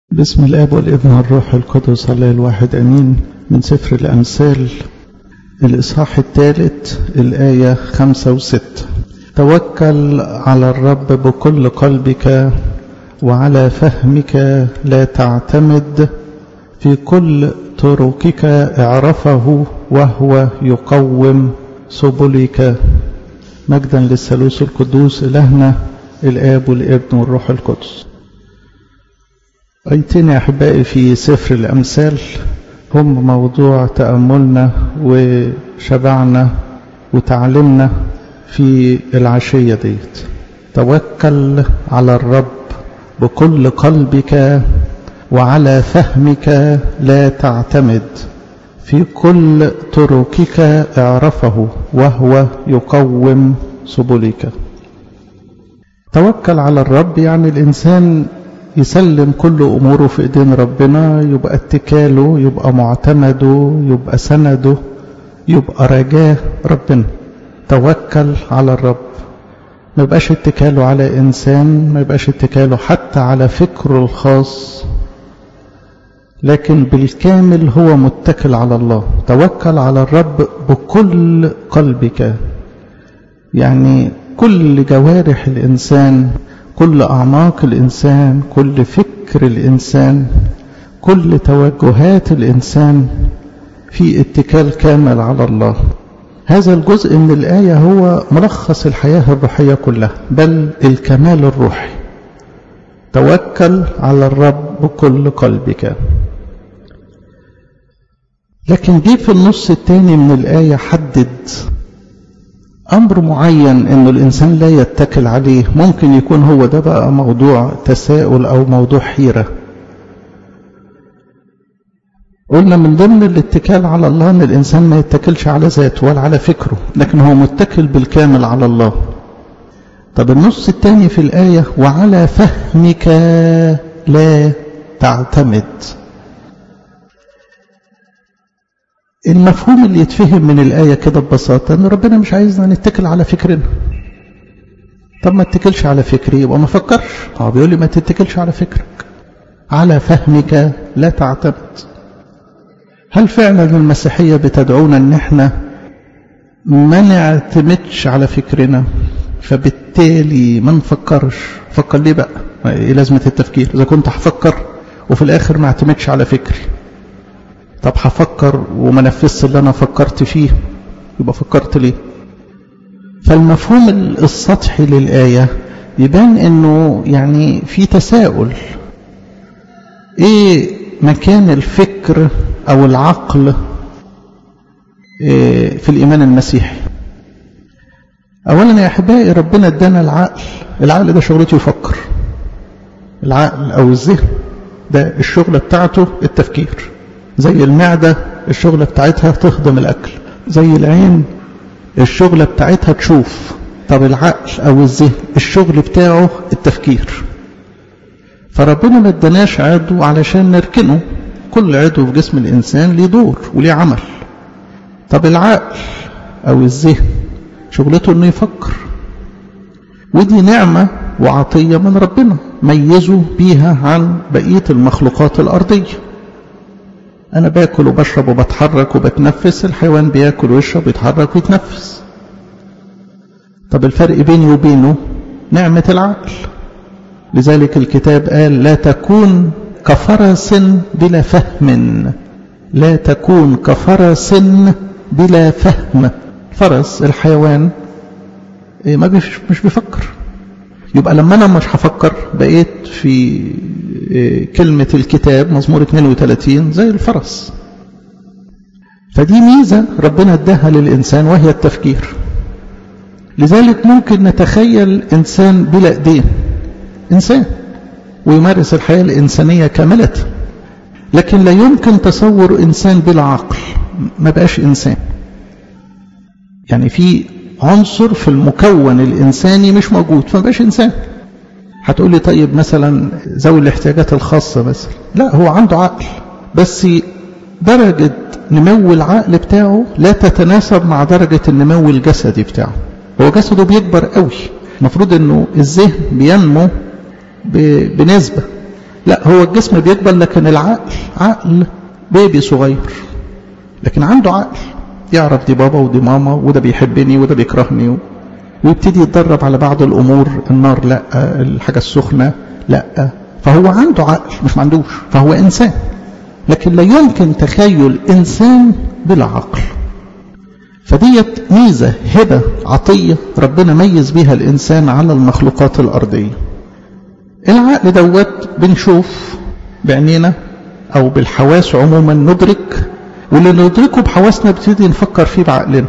بسم الاب والابن والروح القدس الله الواحد امين من سفر الامثال الاصحاح الثالث الايه خمسه وسته توكل على الرب بكل قلبك وعلى فهمك لا تعتمد في كل طرقك اعرفه وهو يقوم سبلك مجدا للثالوث القدوس الهنا الاب والابن والروح القدس أيتين يا أحبائي في سفر الأمثال هم موضوع تأملنا وشبعنا وتعلمنا في العشية ديت توكل على الرب بكل قلبك وعلى فهمك لا تعتمد في كل طرقك اعرفه وهو يقوم سبلك توكل على الرب يعني الإنسان يسلم كل أموره في إيدين ربنا يبقى اتكاله يبقى معتمده يبقى سنده يبقى رجاه ربنا توكل على الرب ما يبقاش اتكاله على إنسان ما يبقاش اتكاله حتى على فكره الخاص لكن بالكامل هو متكل على الله توكل على الرب بكل قلبك يعني كل جوارح الإنسان كل أعماق الإنسان كل فكر الإنسان كل توجهات الإنسان في اتكال كامل على الله هذا الجزء من الآية هو ملخص الحياة الروحية كلها بل الكمال الروحي توكل على الرب بكل قلبك لكن جه في النص الثاني من الآية حدد أمر معين أنه الإنسان لا يتكل عليه ممكن يكون هو ده بقى موضوع تساؤل أو موضوع حيرة قلنا من ضمن الاتكال على الله أن الإنسان ما يتكلش على ذاته ولا على فكره لكن هو متكل بالكامل على الله طب النص الثاني في الآية وعلى فهمك لا تعتمد المفهوم اللي يتفهم من الآية كده ببساطة أن ربنا مش عايزنا نتكل على فكرنا طب ما تتكلش على فكري يبقى ما فكرش هو بيقول لي ما تتكلش على فكرك على فهمك لا تعتمد هل فعلا المسيحية بتدعونا ان احنا ما نعتمدش على فكرنا فبالتالي ما نفكرش فكر ليه بقى ايه لازمة التفكير اذا كنت هفكر وفي الاخر ما اعتمدش على فكري طب هفكر وما نفذش اللي انا فكرت فيه يبقى فكرت ليه فالمفهوم السطحي للآية يبان انه يعني في تساؤل ايه مكان الفكر او العقل إيه في الايمان المسيحي اولا يا احبائي ربنا ادانا العقل العقل ده شغلته يفكر العقل او الذهن ده الشغلة بتاعته التفكير زي المعدة الشغلة بتاعتها تهضم الأكل زي العين الشغلة بتاعتها تشوف طب العقل أو الذهن الشغل بتاعه التفكير فربنا ما اداناش عضو علشان نركنه كل عضو في جسم الإنسان ليه دور وليه عمل طب العقل أو الذهن شغلته إنه يفكر ودي نعمة وعطية من ربنا ميزوا بيها عن بقية المخلوقات الأرضية أنا باكل وبشرب وبتحرك وبتنفس الحيوان بياكل ويشرب ويتحرك ويتنفس طب الفرق بيني وبينه نعمة العقل لذلك الكتاب قال لا تكون كفرس بلا فهم لا تكون كفرس بلا فهم فرس الحيوان ما بيش مش بيفكر يبقى لما انا مش هفكر بقيت في كلمة الكتاب مزمور 32 زي الفرس فدي ميزة ربنا اداها للإنسان وهي التفكير لذلك ممكن نتخيل إنسان بلا إيدين إنسان ويمارس الحياة الإنسانية كاملة لكن لا يمكن تصور إنسان بلا عقل ما بقاش إنسان يعني في عنصر في المكون الإنساني مش موجود فما بقاش إنسان هتقول لي طيب مثلا ذوي الاحتياجات الخاصة مثلا لا هو عنده عقل بس درجة نمو العقل بتاعه لا تتناسب مع درجة النمو الجسدي بتاعه هو جسده بيكبر قوي المفروض انه الذهن بينمو بنسبة لا هو الجسم بيكبر لكن العقل عقل بيبي صغير لكن عنده عقل يعرف دي بابا ودي ماما وده بيحبني وده بيكرهني ويبتدي يتدرب على بعض الامور النار لا الحاجه السخنه لا فهو عنده عقل مش ما عندوش فهو انسان لكن لا يمكن تخيل انسان بلا عقل فديت ميزه هبه عطيه ربنا ميز بيها الانسان على المخلوقات الارضيه العقل دوت بنشوف بعينينا او بالحواس عموما ندرك واللي ندركه بحواسنا بتبتدي نفكر فيه بعقلنا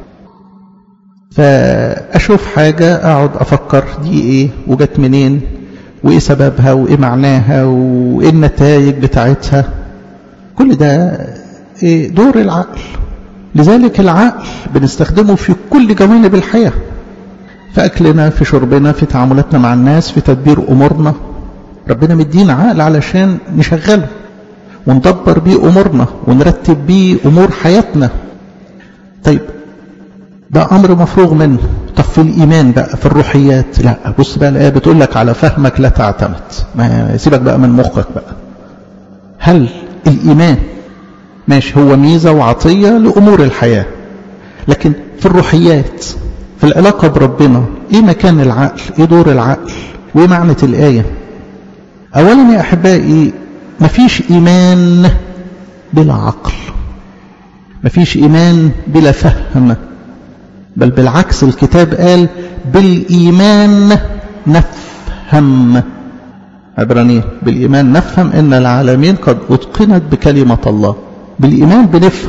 فاشوف حاجه اقعد افكر دي ايه وجت منين وايه سببها وايه معناها وايه النتائج بتاعتها كل ده إيه دور العقل لذلك العقل بنستخدمه في كل جوانب الحياه في اكلنا في شربنا في تعاملاتنا مع الناس في تدبير امورنا ربنا مدينا عقل علشان نشغله وندبر بيه امورنا ونرتب بيه امور حياتنا طيب ده امر مفروغ منه طب في الايمان بقى في الروحيات لا بص بقى الايه بتقول لك على فهمك لا تعتمد ما سيبك بقى من مخك بقى هل الايمان ماشي هو ميزه وعطيه لامور الحياه لكن في الروحيات في العلاقه بربنا ايه مكان العقل ايه دور العقل وايه معنى الايه اولا يا احبائي مفيش ايمان بلا عقل مفيش ايمان بلا فهم بل بالعكس الكتاب قال بالايمان نفهم عبرانية بالايمان نفهم ان العالمين قد اتقنت بكلمه الله بالايمان بنفهم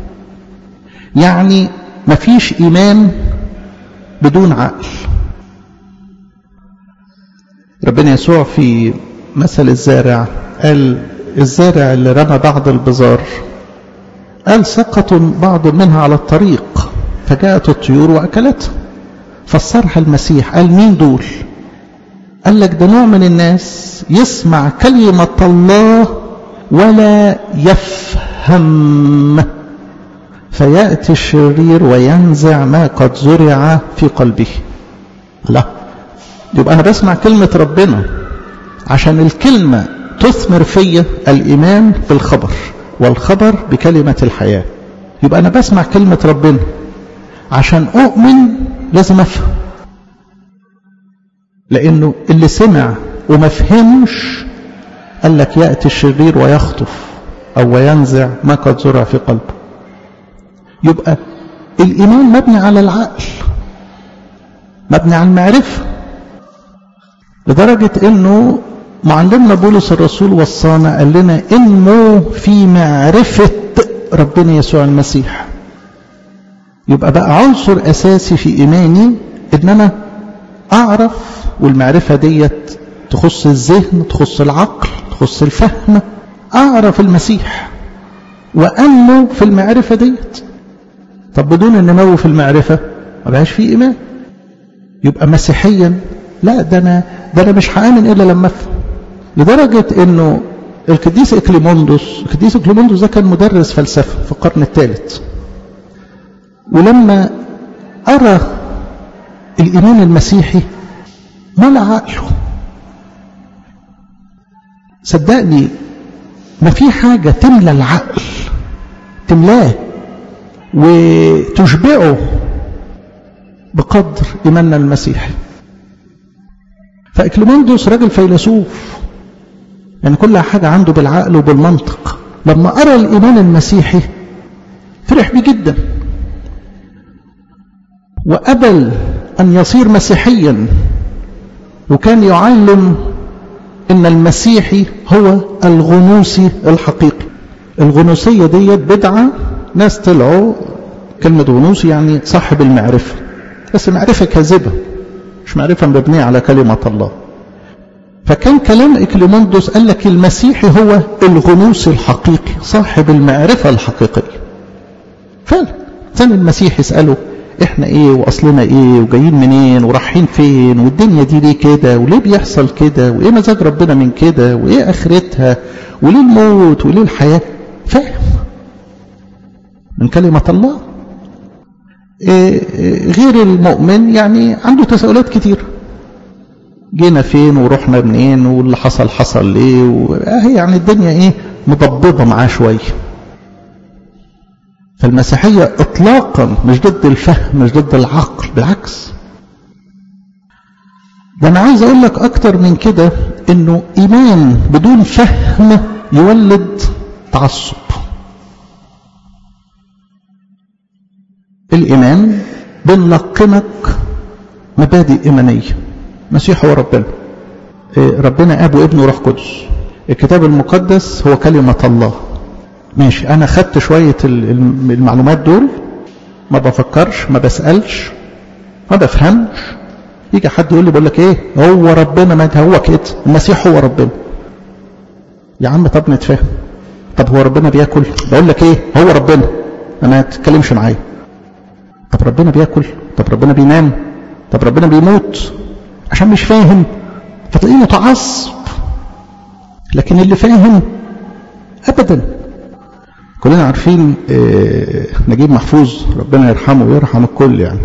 يعني مفيش ايمان بدون عقل ربنا يسوع في مثل الزارع قال الزارع اللي رمى بعض البزار قال سقط بعض منها على الطريق فجاءت الطيور وأكلتها فسرها المسيح قال مين دول قال لك ده نوع من الناس يسمع كلمة الله ولا يفهم فيأتي الشرير وينزع ما قد زرع في قلبه لا يبقى أنا بسمع كلمة ربنا عشان الكلمة تثمر فيا الإيمان بالخبر والخبر بكلمة الحياة يبقى أنا بسمع كلمة ربنا عشان أؤمن لازم أفهم لأنه اللي سمع وما فهمش قال لك يأتي الشرير ويخطف أو وينزع ما قد زرع في قلبه يبقى الإيمان مبني على العقل مبني على المعرفة لدرجة أنه معلمنا بولس الرسول وصانا قال لنا انمو في معرفة ربنا يسوع المسيح يبقى بقى عنصر اساسي في ايماني ان انا اعرف والمعرفة ديت تخص الذهن تخص العقل تخص الفهم اعرف المسيح وانمو في المعرفة ديت طب بدون النمو في المعرفة ما بقاش في ايمان يبقى مسيحيا لا ده انا ده انا مش هامن الا لما افهم لدرجة انه القديس اكليموندوس القديس اكليموندوس ده كان مدرس فلسفة في القرن الثالث ولما أرى الإيمان المسيحي ملأ عقله صدقني ما في حاجة تملى العقل تملاه وتشبعه بقدر إيماننا المسيحي فإكليموندوس راجل فيلسوف يعني كل حاجة عنده بالعقل وبالمنطق لما أرى الإيمان المسيحي فرح بيه جدا وقبل أن يصير مسيحيا وكان يعلم أن المسيحي هو الغنوسي الحقيقي الغنوسية ديت بدعة ناس طلعوا كلمة غنوسي يعني صاحب المعرفة بس معرفة كاذبة مش معرفة مبنية على كلمة الله فكان كلام إكليموندوس قال لك المسيحي هو الغنوس الحقيقي صاحب المعرفة الحقيقية فعلا كان المسيح يسأله احنا ايه واصلنا ايه وجايين منين ورايحين فين والدنيا دي ليه كده وليه بيحصل كده وايه مزاج ربنا من كده وايه اخرتها وليه الموت وليه الحياة فاهم من كلمة الله إيه غير المؤمن يعني عنده تساؤلات كتير جينا فين ورحنا منين واللي حصل حصل ليه وهي يعني الدنيا ايه مضبضة معاه شوية فالمسيحية اطلاقا مش ضد الفهم مش ضد العقل بالعكس ده انا عايز اقول لك اكتر من كده انه ايمان بدون فهم يولد تعصب الايمان بنلقنك مبادئ ايمانيه مسيح هو ربنا ربنا اب وابن وروح قدس الكتاب المقدس هو كلمه الله ماشي انا خدت شويه المعلومات دول ما بفكرش ما بسالش ما بفهمش يجي حد يقول لي بقول لك ايه هو ربنا ما هو كده المسيح هو ربنا يا عم طب نتفاهم طب هو ربنا بياكل بقول لك ايه هو ربنا ما تتكلمش معايا طب ربنا بياكل طب ربنا بينام طب ربنا بيموت عشان مش فاهم فتلاقيه متعصب لكن اللي فاهم ابدا كلنا عارفين نجيب محفوظ ربنا يرحمه ويرحم الكل يعني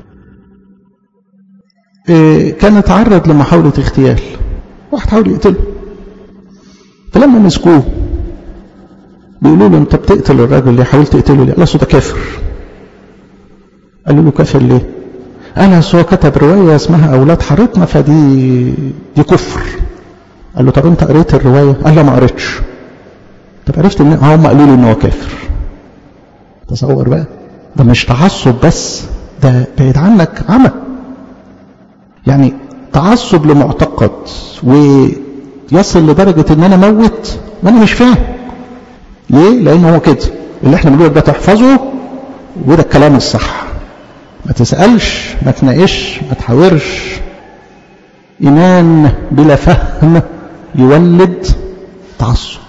كان اتعرض لمحاولة اغتيال واحد حاول يقتله فلما مسكوه بيقولوا له انت بتقتل الراجل ليه حاولت تقتله ليه قال له ده كافر قالوا له كافر ليه قال هو كتب رواية اسمها أولاد حارتنا فدي دي كفر قال له طب انت قريت الرواية قال لا ما قريتش طب عرفت ان هم قالوا لي ان هو كافر تصور بقى ده مش تعصب بس ده بعيد عنك عمى يعني تعصب لمعتقد ويصل لدرجة ان انا موت وانا مش فاهم ليه لان هو كده اللي احنا بنقول ده تحفظه وده الكلام الصح ما تسألش ما تناقش ما تحاورش إيمان بلا فهم يولد تعصب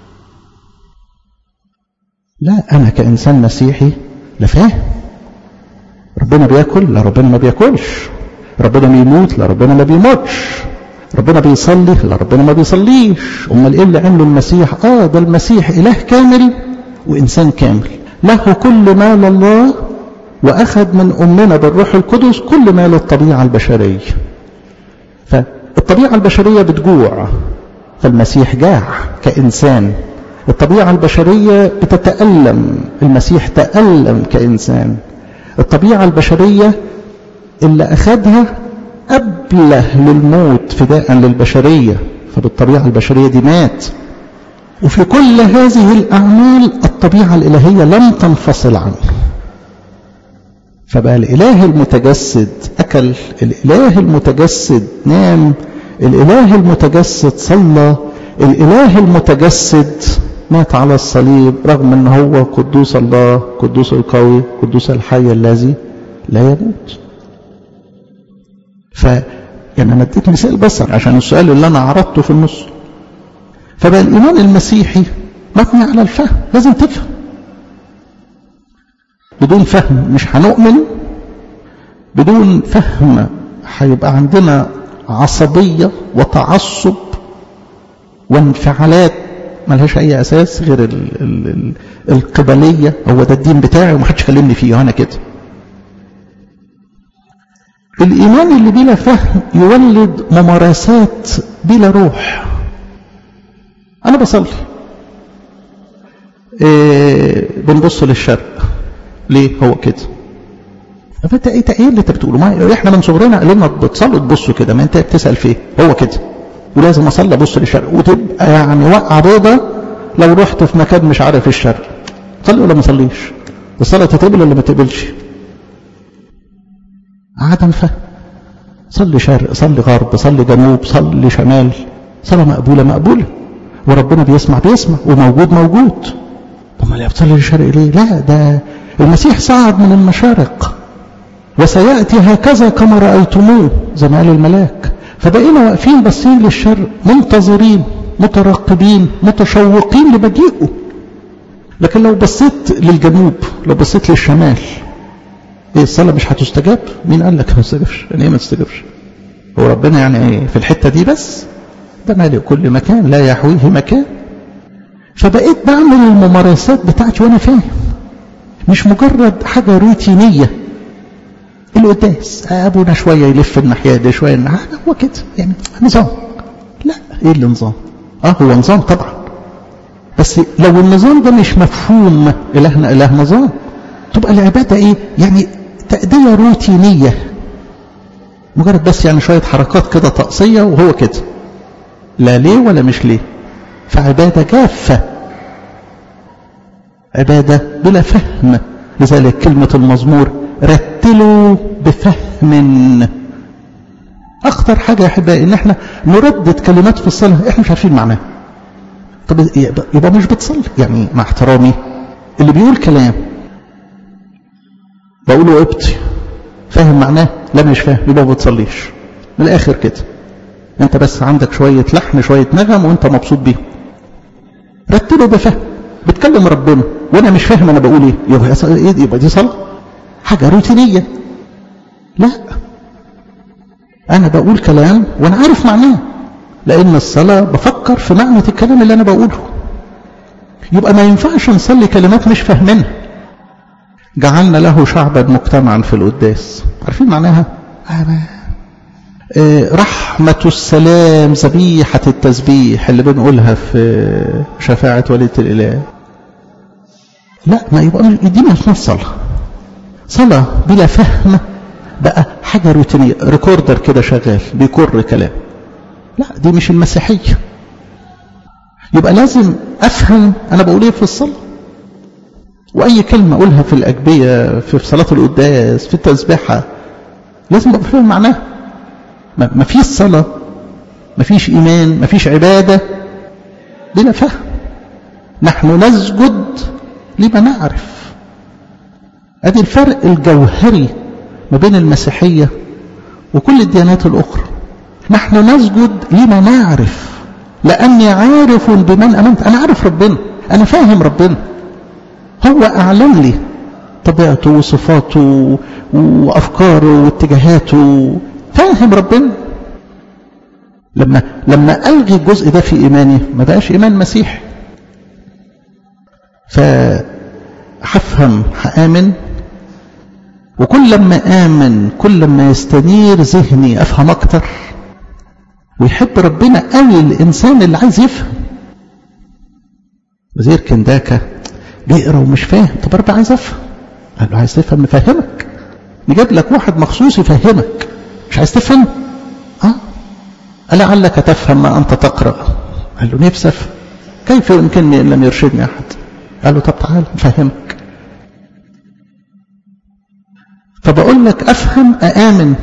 لا أنا كإنسان مسيحي لا فاهم ربنا بياكل لا ربنا ما بياكلش ربنا بيموت لا ربنا ما بيموتش ربنا بيصلي لا ربنا ما بيصليش امال ايه اللي عمله المسيح اه ده المسيح اله كامل وانسان كامل له كل ما لله واخذ من امنا بالروح القدس كل ما للطبيعه البشريه فالطبيعه البشريه بتجوع فالمسيح جاع كانسان الطبيعه البشريه بتتالم المسيح تالم كانسان الطبيعه البشريه اللي اخذها أبله للموت فداء للبشرية فبالطبيعة البشرية دي مات وفي كل هذه الأعمال الطبيعة الإلهية لم تنفصل عنه فبقى الإله المتجسد أكل الإله المتجسد نام الإله المتجسد صلى الإله المتجسد مات على الصليب رغم أنه هو قدوس الله قدوس القوي قدوس الحي الذي لا يموت ف يعني انا اديت مثال بس عشان السؤال اللي انا عرضته في النص فبقى الايمان المسيحي مبني على الفهم لازم تفهم بدون فهم مش هنؤمن بدون فهم هيبقى عندنا عصبية وتعصب وانفعالات ملهاش اي اساس غير ال ال ال القبلية هو ده الدين بتاعي ومحدش كلمني فيه انا كده الإيمان اللي بلا فهم يولد ممارسات بلا روح أنا بصلي إيه بنبص للشرق ليه هو كده فانت ايه ايه اللي انت بتقوله ما احنا من صغرنا قال لنا بتصلوا تبصوا كده ما انت بتسال فيه هو كده ولازم اصلي ابص للشرق وتبقى يعني وقعه بيضه لو رحت في مكان مش عارف الشرق صلي ولا ما تصليش الصلاه تتقبل ولا ما تقبلش عدم فهم صلي شرق صلي غرب صلي جنوب صلي شمال صلاة مقبولة مقبولة وربنا بيسمع بيسمع وموجود موجود طب ما بتصلي للشرق ليه لا ده المسيح صعد من المشارق وسيأتي هكذا كما رأيتموه زي ما قال الملاك فبقينا واقفين باصين للشرق منتظرين مترقبين متشوقين لمجيئه لكن لو بصيت للجنوب لو بصيت للشمال ايه الصلاة مش هتستجاب مين قال لك ما تستجابش يعني ايه ما تستجابش هو ربنا يعني ايه في الحتة دي بس ده مالي كل مكان لا يحويه مكان فبقيت بعمل الممارسات بتاعتي وانا فاهم مش مجرد حاجة روتينية القداس ابونا شويه يلف الناحيه دي شويه الناحيه هو كده يعني نظام لا ايه اللي نظام اه هو نظام طبعا بس لو النظام ده مش مفهوم الهنا اله نظام تبقى العباده ايه يعني تأدية روتينية مجرد بس يعني شوية حركات كده طقسية وهو كده لا ليه ولا مش ليه فعبادة جافة عبادة بلا فهم لذلك كلمة المزمور رتلوا بفهم أخطر حاجة يا أحبائي إن إحنا نردد كلمات في الصلاة إحنا مش عارفين معناها طب يبقى مش بتصلي يعني مع احترامي اللي بيقول كلام بقوله ابتي فاهم معناه لا مش فاهم يبقى ما بتصليش من الآخر كده أنت بس عندك شوية لحن شوية نغم وأنت مبسوط بيهم رتله بفهم بتكلم ربنا وانا مش فاهم انا بقول ايه يبقى ايه يبقى دي صلاه حاجه روتينيه لا انا بقول كلام وانا عارف معناه لان الصلاه بفكر في معنى الكلام اللي انا بقوله يبقى ما ينفعش نصلي كلمات مش فاهمينها جعلنا له شعبا مجتمعا في القداس عارفين معناها رحمة السلام ذبيحة التسبيح اللي بنقولها في شفاعة ولية الإله لا ما يبقى دي ما اسمها صلاة صلاة بلا فهم بقى حاجة روتينية ريكوردر كده شغال بيكر كلام لا دي مش المسيحية يبقى لازم أفهم أنا بقول إيه في الصلاة وأي كلمة أقولها في الأجبية في صلاة القداس في التسبيحة لازم أبقى فاهم معناها ما فيش صلاة ما فيش إيمان ما فيش عبادة بلا فهم نحن نسجد لما نعرف ادي الفرق الجوهري ما بين المسيحية وكل الديانات الأخرى نحن نسجد لما نعرف لأني عارف بمن أمنت أنا عارف ربنا أنا فاهم ربنا هو أعلن لي طبيعته وصفاته وأفكاره واتجاهاته فاهم ربنا لما لما ألغي الجزء ده في إيماني ما بقاش إيمان مسيحي فهفهم هآمن وكل لما آمن كل لما يستنير ذهني أفهم أكتر ويحب ربنا قوي الإنسان اللي عايز يفهم وزير كنداكا بيقرا ومش فاهم طب ربنا عايز أفهم قال له عايز تفهم نفهمك نجيب لك واحد مخصوص يفهمك مش عايز تفهم اه لعلك تفهم ما أنت تقرأ قال له نفسي أفهم كيف يمكنني إن لم يرشدني أحد قال له طب تعال نفهمك فبقول لك أفهم أآمن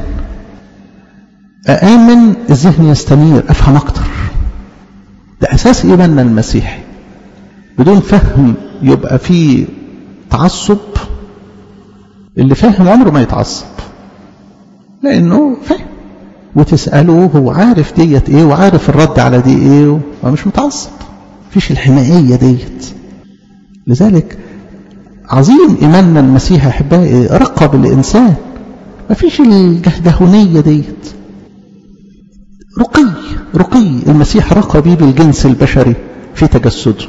أآمن الذهن يستنير أفهم أكتر ده أساس إيماننا المسيحي بدون فهم يبقى فيه تعصب اللي فاهم عمره ما يتعصب لأنه فاهم وتسأله هو عارف ديت ايه وعارف الرد على دي ايه ومش متعصب مفيش الحمائية ديت لذلك عظيم إيماننا المسيح أحبائي رقب الإنسان مفيش الجهجهونية ديت رقي رقي المسيح رقى بيه بالجنس البشري في تجسده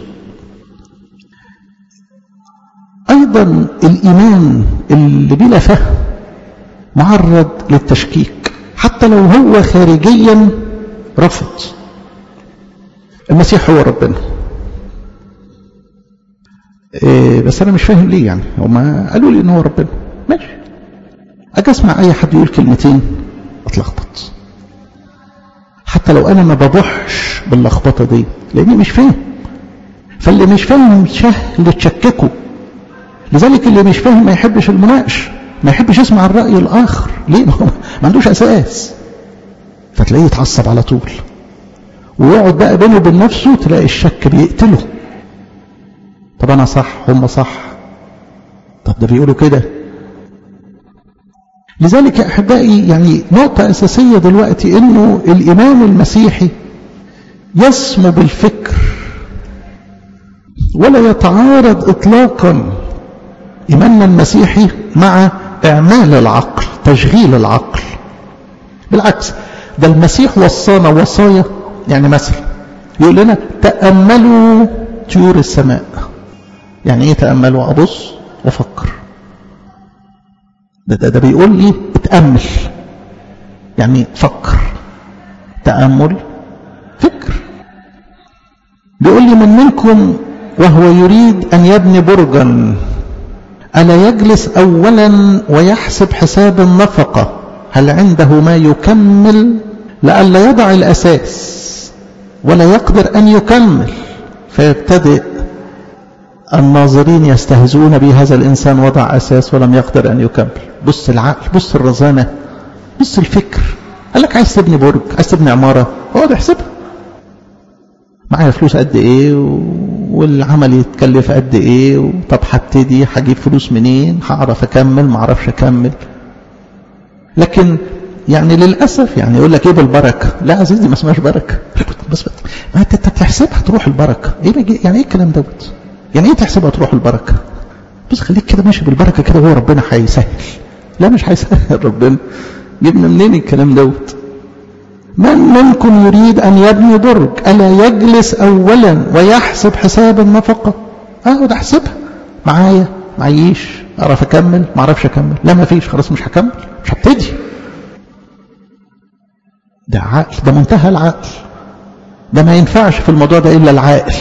أيضا الإيمان اللي بلا فهم معرض للتشكيك حتى لو هو خارجيا رفض المسيح هو ربنا إيه بس انا مش فاهم ليه يعني هما قالوا لي ان هو ربنا ماشي اجي اسمع اي حد يقول كلمتين اتلخبط حتى لو انا ما ببحش باللخبطه دي لاني مش فاهم فاللي مش فاهم سهل تشككه لذلك اللي مش فاهم ما يحبش المناقش ما يحبش يسمع الراي الاخر ليه ما عندوش اساس فتلاقيه يتعصب على طول ويقعد بقى بينه وبين نفسه تلاقي الشك بيقتله طب انا صح هم صح طب ده بيقولوا كده لذلك يا احبائي يعني نقطة اساسية دلوقتي انه الايمان المسيحي يسمو بالفكر ولا يتعارض اطلاقا ايماننا المسيحي مع اعمال العقل تشغيل العقل بالعكس ده المسيح وصانا وصايا يعني مثلا يقول لنا تأملوا طيور السماء يعني ايه تأملوا أبص وفكر ده, ده, ده بيقول لي اتأمل يعني فكر تأمل فكر بيقول لي من منكم وهو يريد أن يبني برجا ألا يجلس أولا ويحسب حساب النفقة هل عنده ما يكمل لئلا يضع الأساس ولا يقدر أن يكمل فيبتدئ الناظرين يستهزئون به هذا الإنسان وضع أساس ولم يقدر أن يكمل بص العقل بص الرزانة بص الفكر قال لك عايز تبني برج عايز تبني عمارة اقعد احسبها معايا فلوس قد ايه والعمل يتكلف قد ايه طب هبتدي هجيب فلوس منين هعرف اكمل ما اعرفش اكمل لكن يعني للاسف يعني يقول لك ايه بالبركه لا عزيزي ما اسمهاش بركه بس ما انت تحسبها تروح البركه ايه يعني ايه الكلام دوت يعني ايه تحسبها تروح البركه بس خليك كده ماشي بالبركه كده هو ربنا هيسهل لا مش هيسهل ربنا جبنا منين الكلام دوت من منكم يريد أن يبني برج ألا يجلس أولا ويحسب حساب النفقة أقعد أحسبها معايا معيش أعرف أكمل ما أعرفش أكمل لا ما فيش خلاص مش هكمل مش هبتدي ده عقل ده منتهى العقل ده ما ينفعش في الموضوع ده إلا العاقل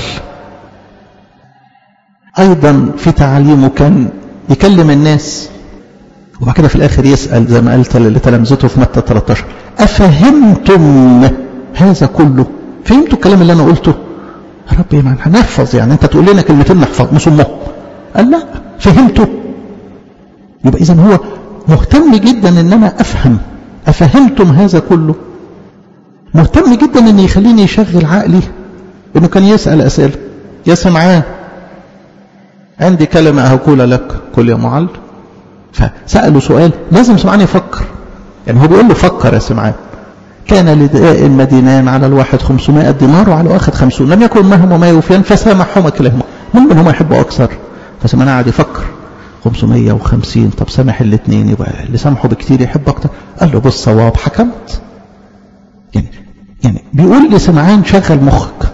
أيضا في تعليمه كان يكلم الناس وبعد كده في الآخر يسأل زي ما قال لتلامذته في متى 13 أفهمتم هذا كله فهمتوا الكلام اللي أنا قلته يا رب ما هنحفظ يعني أنت تقول لنا كلمتين نحفظ نصمهم قال لا فهمتوا يبقى إذا هو مهتم جدا ان انا افهم افهمتم هذا كله مهتم جدا ان يخليني يشغل عقلي انه كان يسأل اسئله يا سمعان عندي كلمة أقول لك كل يا معلم فسأله سؤال لازم سمعان يفكر يعني هو بيقول له فكر يا سمعان كان لداء المدينان على الواحد 500 دينار وعلى واحد 50 لم يكن معهما ما يوفيان فسامحهما كلاهما من منهما يحبوا أكثر فسمعان قعد يفكر 550 طب سامح الاثنين يبقى اللي سامحه بكتير يحب أكتر قال له بالصواب حكمت يعني يعني بيقول لسمعان شغل مخك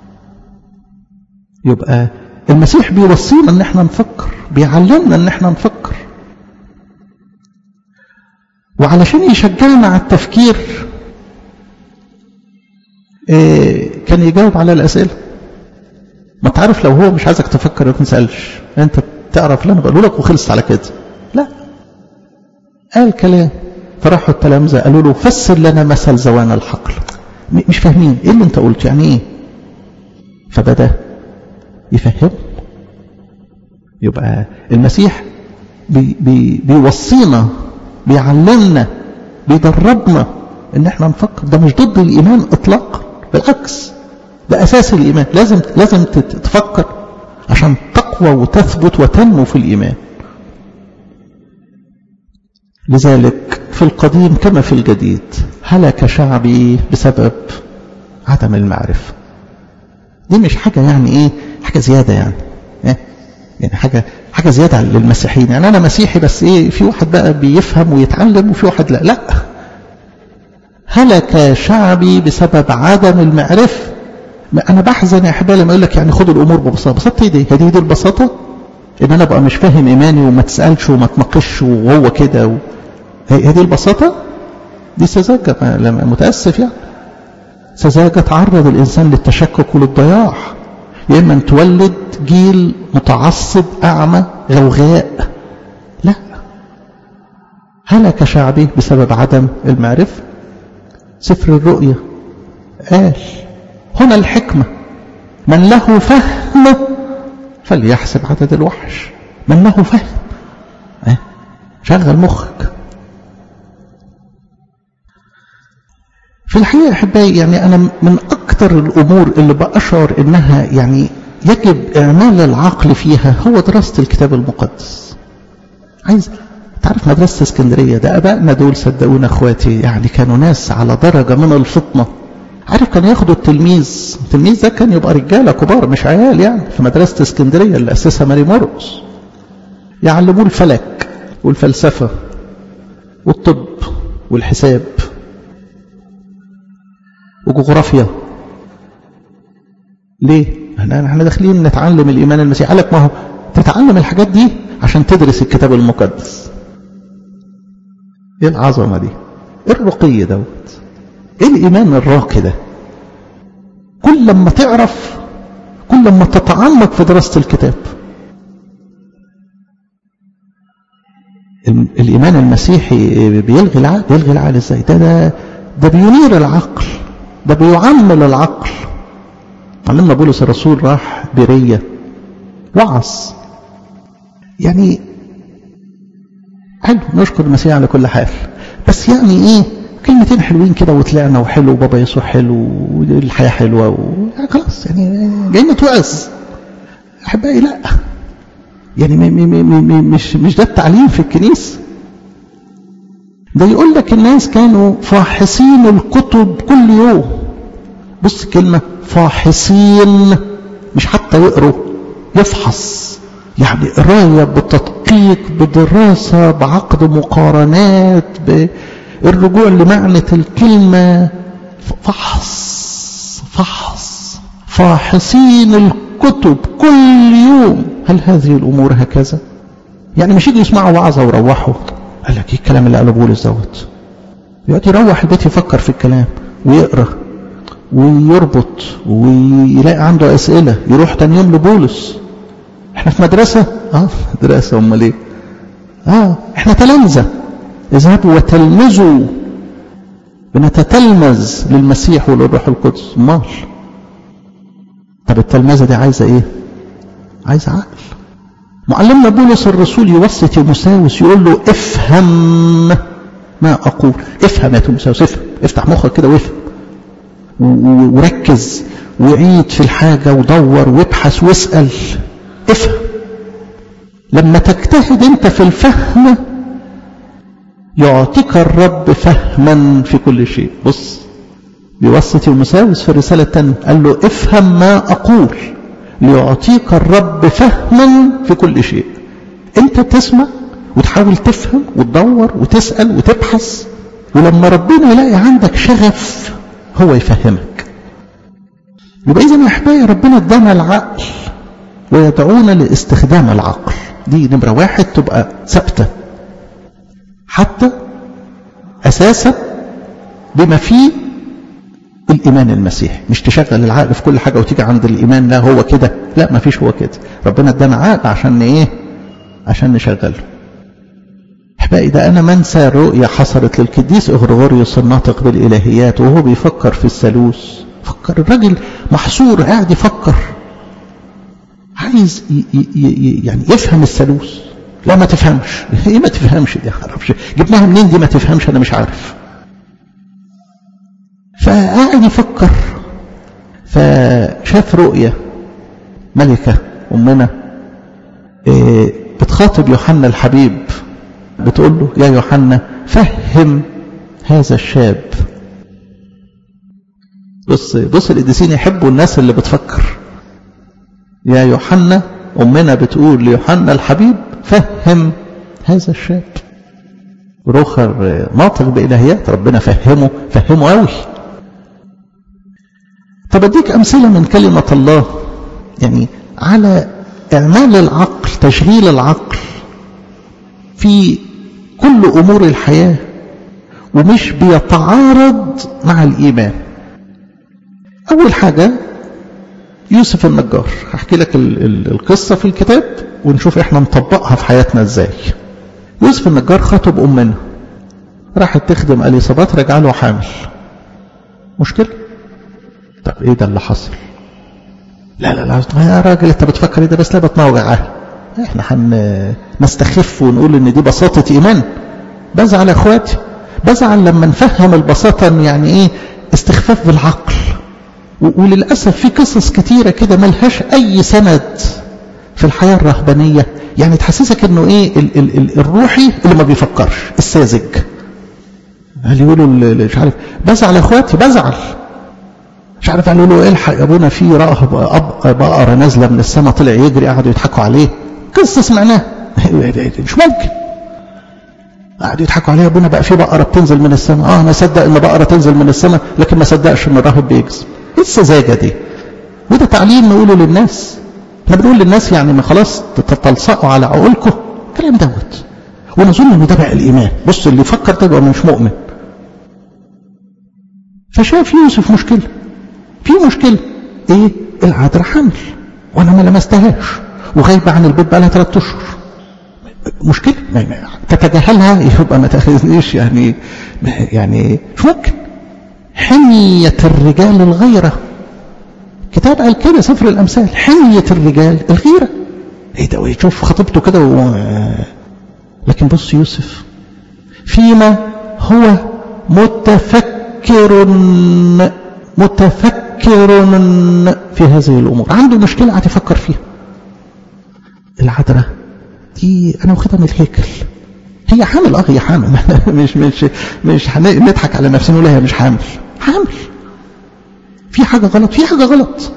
يبقى المسيح بيوصينا ان احنا نفكر بيعلمنا ان احنا نفكر وعلشان يشجعنا على التفكير إيه كان يجاوب على الأسئلة ما تعرف لو هو مش عايزك تفكر ما تسألش انت تعرف اللي انا بقوله لك وخلصت على كده لا قال كلام فراحوا التلامذة قالوا له فسر لنا مثل زوان الحقل مش فاهمين ايه اللي انت قلت يعني ايه فبدأ يفهم يبقى المسيح بي بي بيوصينا بيعلمنا بيدربنا ان احنا نفكر ده مش ضد الايمان اطلاقا بالعكس ده اساس الايمان لازم لازم تفكر عشان تقوى وتثبت وتنمو في الايمان لذلك في القديم كما في الجديد هلك شعبي بسبب عدم المعرفة دي مش حاجة يعني ايه حاجة زيادة يعني إيه؟ يعني حاجة حاجة زيادة للمسيحيين يعني أنا مسيحي بس إيه في واحد بقى بيفهم ويتعلم وفي واحد لا لا هلك شعبي بسبب عدم المعرفة أنا بحزن يا أحبائي لما يقول لك يعني خدوا الأمور ببساطة بساطة إيه دي؟ هي دي البساطة؟ إن أنا بقى مش فاهم إيماني وما تسألش وما تناقش وهو كده و... هي دي البساطة؟ دي سذاجة متأسف يعني سذاجة تعرض الإنسان للتشكك وللضياع يا إما أن تولد جيل متعصب أعمى غوغاء لا هلك شعبي بسبب عدم المعرفة سفر الرؤيا قال هنا الحكمة من له فهم فليحسب عدد الوحش من له فهم اه؟ شغل مخك في الحقيقة يا أحبائي يعني أنا من أكثر الأمور اللي بأشعر إنها يعني يجب إعمال العقل فيها هو دراسة الكتاب المقدس عايز تعرف مدرسة اسكندرية ده أبائنا دول صدقونا أخواتي يعني كانوا ناس على درجة من الفطنة عارف كانوا ياخدوا التلميذ التلميذ ده كان يبقى رجالة كبار مش عيال يعني في مدرسة اسكندرية اللي أسسها ماري مورس يعلموه الفلك والفلسفة والطب والحساب وجغرافيا ليه؟ احنا داخلين نتعلم الإيمان المسيحي قال لك ما هو تتعلم الحاجات دي عشان تدرس الكتاب المقدس ايه العظمة دي ايه الرقي دوت ايه الايمان الراقي ده كل لما تعرف كل لما تتعمق في دراسة الكتاب الإيمان المسيحي بيلغي العقل بيلغي العقل ازاي ده ده ده بينير العقل ده بيعمل العقل علمنا بولس الرسول راح برية وعظ يعني حلو نشكر المسيح على كل حال بس يعني ايه كلمتين حلوين كده وطلعنا وحلو وبابا يسوع حلو والحياة حلوة و... يعني خلاص يعني جايين نتوعظ أحبائي لا يعني م م م مش مش ده التعليم في الكنيسة ده يقول لك الناس كانوا فاحصين الكتب كل يوم بص كلمة فاحصين مش حتى يقروا يفحص يعني قراية بتدقيق بدراسة بعقد مقارنات بالرجوع لمعنى الكلمة فحص فحص فاحصين الكتب كل يوم هل هذه الأمور هكذا يعني مش يجي يسمعوا وعظة ويروحوا قال لك ايه الكلام اللي قاله بولس دوت يقعد يروح البيت يفكر في الكلام ويقرا ويربط ويلاقي عنده أسئلة يروح تاني يوم لبولس احنا في مدرسة اه مدرسة امال ايه اه احنا تلامذة اذهبوا وتلمذوا بنتتلمذ للمسيح وللروح القدس امال طب التلمذة دي عايزة ايه عايزة عقل معلمنا بولس الرسول يوصي تيموساوس يقول له افهم ما اقول افهم يا تيموساوس افهم افتح مخك كده وافهم وركز وعيد في الحاجة ودور وابحث واسأل افهم لما تجتهد انت في الفهم يعطيك الرب فهما في كل شيء بص بيوصي تيموساوس في الرسالة الثانية قال له افهم ما أقول ليعطيك الرب فهما في كل شيء انت تسمع وتحاول تفهم وتدور وتسأل وتبحث ولما ربنا يلاقي عندك شغف هو يفهمك يبقى إذا يا أحبائي ربنا ادانا العقل ويدعونا لاستخدام العقل دي نمرة واحد تبقى ثابتة حتى أساسا بما فيه الإيمان المسيحي مش تشغل العقل في كل حاجة وتيجي عند الإيمان لا هو كده لا ما فيش هو كده ربنا ادانا عقل عشان إيه عشان نشغله احبائي ده أنا منسى رؤية حصلت للقديس إغريغوريوس الناطق بالإلهيات وهو بيفكر في الثالوث فكر الراجل محصور قاعد يفكر عايز ي ي يعني يفهم الثالوث لا ما تفهمش ايه ما تفهمش دي عارفش جبناها منين دي ما تفهمش انا مش عارف فقاعد يفكر فشاف رؤية ملكة أمنا إيه بتخاطب يوحنا الحبيب بتقول له يا يوحنا فهم هذا الشاب بص بص القديسين يحبوا الناس اللي بتفكر يا يوحنا أمنا بتقول ليوحنا الحبيب فهم هذا الشاب روخر ناطق بإلهيات ربنا فهمه فهمه قوي طب اديك أمثلة من كلمة الله يعني على إعمال العقل تشغيل العقل في كل أمور الحياة ومش بيتعارض مع الإيمان أول حاجة يوسف النجار هحكي لك ال ال القصة في الكتاب ونشوف احنا نطبقها في حياتنا ازاي يوسف النجار خطب أمنا راحت تخدم أليصابات رجع له حامل مشكلة طب ايه ده اللي حصل لا لا لا يا راجل انت بتفكر ايه ده بس لا بطنها وجعها احنا هن نستخف ونقول ان دي بساطة ايمان بزعل يا اخواتي بزعل لما نفهم البساطة يعني ايه استخفاف بالعقل وللأسف في قصص كتيرة كده ملهاش أي سند في الحياة الرهبانية يعني تحسسك انه ايه ال ال ال الروحي اللي ما بيفكرش الساذج هل يقولوا مش عارف بزعل يا اخواتي بزعل مش عارف قالوا له الحق يا ابونا في راهب اب بقره نازله من السماء طلع يجري قعدوا يضحكوا عليه قصه سمعناها مش ممكن قعدوا يضحكوا عليه يا ابونا بقى في بقره بتنزل من السماء اه انا صدق ان بقره تنزل من السماء لكن ما صدقش ان الراهب بيكذب ايه السذاجه دي وده تعليم نقوله للناس احنا بنقول للناس يعني ما خلاص تلصقوا على عقولكم الكلام دوت ونظن ان ده بقى الايمان بص اللي يفكر ده يبقى مش مؤمن فشاف يوسف مشكله في مشكله ايه العذراء حمل وانا ما لمستهاش وغايبه عن البيت بقى لها ثلاث اشهر مشكله تتجاهلها يبقى ما تاخذنيش يعني يعني مش ممكن حميه الرجال الغيره كتاب قال كده سفر الامثال حميه الرجال الغيره ايه ده ويشوف خطيبته كده و... لكن بص يوسف فيما هو متفكر متفكر في هذه الامور عنده مشكله قاعد يفكر فيها العذراء دي انا واخدها من الهيكل هي حامل اه هي حامل مش مش مش هنضحك على نفسنا نقول هي مش حامل حامل في حاجه غلط في حاجه غلط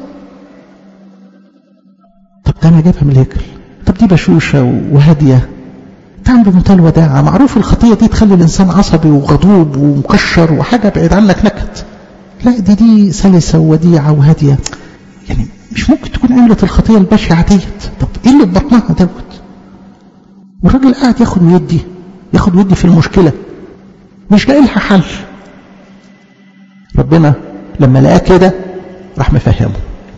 طب ده انا جايبها من الهيكل طب دي بشوشه وهاديه تعمل بمنتهى الوداعه معروف الخطيه دي تخلي الانسان عصبي وغضوب ومكشر وحاجه بعيد عنك نكد لا دي دي سلسه ووديعه وهاديه يعني مش ممكن تكون عملت الخطيه البشعه ديت طب ايه اللي في بطنها دوت والراجل قاعد ياخد ويدي ياخد ويدي في المشكله مش لاقي لها حل ربنا لما لقاه كده راح مفهمه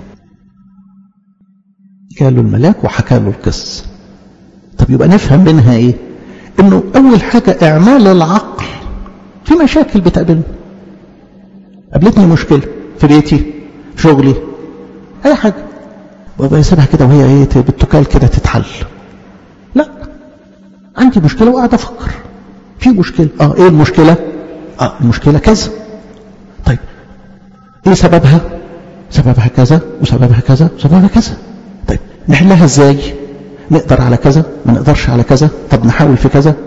قال له الملاك وحكى له القصه طب يبقى نفهم منها ايه انه اول حاجه اعمال العقل في مشاكل بتقابلنا قابلتني مشكله في بيتي شغلي اي حاجه وابقى يسيبها كده وهي ايه بالتكال كده تتحل لا عندي مشكله وقاعد افكر في مشكله اه ايه المشكله اه المشكله كذا طيب ايه سببها سببها كذا وسببها كذا وسببها كذا طيب نحلها ازاي نقدر على كذا ما نقدرش على كذا طب نحاول في كذا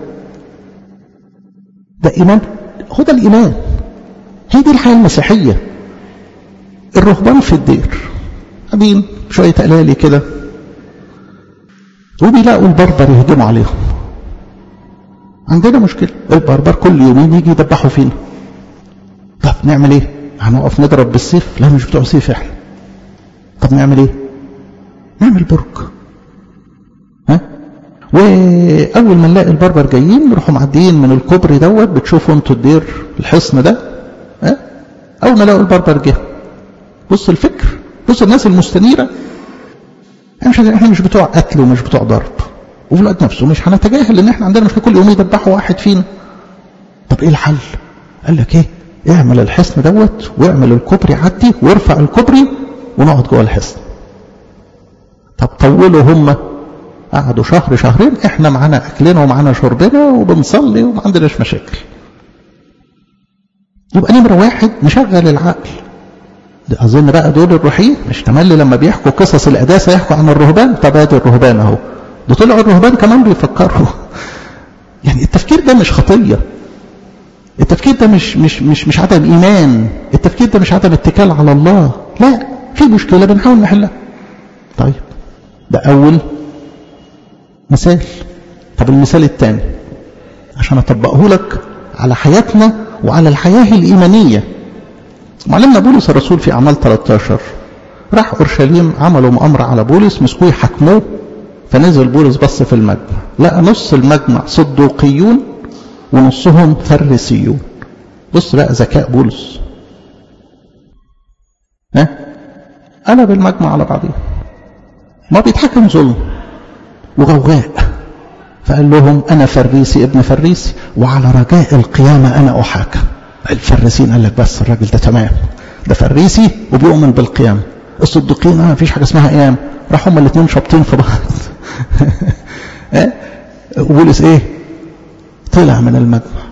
ده ايمان هو ده الايمان هي دي الحياه المسيحيه الرهبان في الدير قاعدين شويه قلالي كده وبيلاقوا البربر يهجموا عليهم عندنا مشكله البربر كل يومين يجي يدبحوا فينا طب نعمل ايه هنقف نضرب بالسيف لا مش بتوع سيف احنا طب نعمل ايه نعمل برج ها واول ما نلاقي البربر جايين نروحوا معديين من الكوبري دوت بتشوفوا انتوا الدير الحصن ده ها اول ما نلاقوا البربر جه بص الفكر بص الناس المستنيره احنا مش احنا مش بتوع قتل ومش بتوع ضرب وفي الوقت نفسه مش هنتجاهل ان احنا عندنا مشكله كل يوم يدبحوا واحد فينا طب ايه الحل قال لك ايه اعمل الحصن دوت واعمل الكوبري عدي وارفع الكوبري ونقعد جوه الحصن طب طولوا هم قعدوا شهر شهرين احنا معانا اكلنا ومعانا شربنا وبنصلي وما عندناش مشاكل يبقى نمره واحد نشغل العقل اظن بقى دول الروحيين مش تملي لما بيحكوا قصص القداسه يحكوا عن الرهبان طب ادي الرهبان اهو ده طلعوا الرهبان كمان بيفكروا يعني التفكير ده مش خطيه التفكير ده مش مش مش مش عدم ايمان التفكير ده مش عدم اتكال على الله لا في مشكله بنحاول نحلها طيب ده اول مثال طب المثال الثاني عشان اطبقه لك على حياتنا وعلى الحياه الايمانيه معلمنا بولس الرسول في اعمال 13 راح اورشليم عملوا مؤامره على بولس مسكوه يحاكموه فنزل بولس بص في المجمع لقى نص المجمع صدوقيون ونصهم فريسيون بص بقى ذكاء بولس ها قلب المجمع على بعضيه ما بيتحكم ظلم وغوغاء فقال لهم انا فريسي ابن فريسي وعلى رجاء القيامه انا احاكم الفريسين قال لك بس الراجل ده تمام ده فريسي وبيؤمن بالقيامه الصديقين ما فيش حاجه اسمها قيام راحوا هما الاثنين شابطين في بعض وبولس ايه طلع من المجمع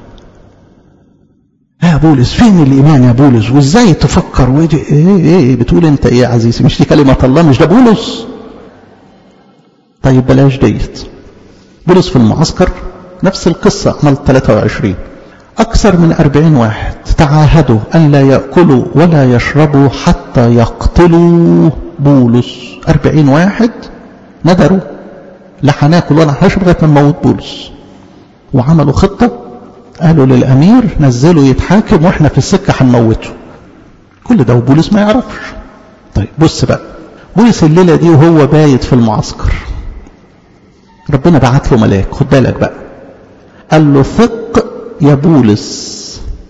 يا بولس فين الايمان يا بولس وازاي تفكر وايه ايه, إيه بتقول انت ايه يا عزيزي مش دي كلمه الله مش ده بولس طيب بلاش ديت بولس في المعسكر نفس القصة عمل 23 أكثر من أربعين واحد تعاهدوا أن لا يأكلوا ولا يشربوا حتى يقتلوا بولس أربعين واحد ندروا لا هناكل ولا هنشرب لغاية ما نموت بولس وعملوا خطة قالوا للأمير نزلوا يتحاكم وإحنا في السكة هنموته كل ده وبولس ما يعرفش طيب بص بقى بولس الليلة دي وهو بايت في المعسكر ربنا بعت له ملاك خد بالك بقى قال له ثق يا بولس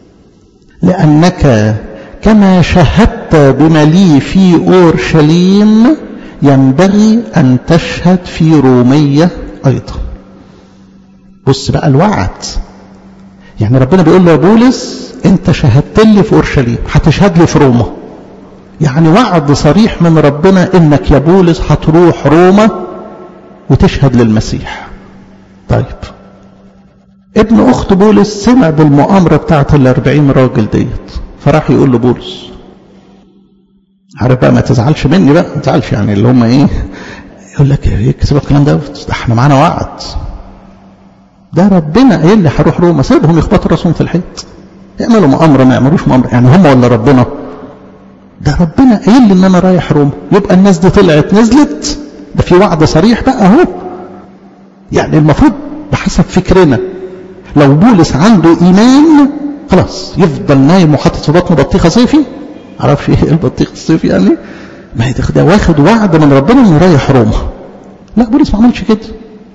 لأنك كما شهدت بما لي في أورشليم ينبغي أن تشهد في رومية أيضا بص بقى الوعد يعني ربنا بيقول له يا بولس انت شهدت لي في أورشليم هتشهد لي في روما يعني وعد صريح من ربنا انك يا بولس هتروح روما وتشهد للمسيح طيب ابن اخت بولس سمع بالمؤامرة بتاعت الاربعين راجل ديت فراح يقول له بولس عارف بقى ما تزعلش مني بقى ما تزعلش يعني اللي هم ايه يقول لك ايه كسبوا الكلام ده احنا معانا وعد ده ربنا قايل لي هروح روما سيبهم يخبطوا راسهم في الحيط يعملوا مؤامره ما يعملوش مؤامره يعني هم ولا ربنا ده ربنا قايل لي ان انا رايح روما يبقى الناس دي طلعت نزلت ده في وعد صريح بقى اهو يعني المفروض بحسب فكرنا لو بولس عنده ايمان خلاص يفضل نايم وحاطط في بطنه بطيخه صيفي عرفش ايه البطيخ الصيفي يعني ما ده واخد وعد من ربنا انه رايح روما لا بولس ما عملش كده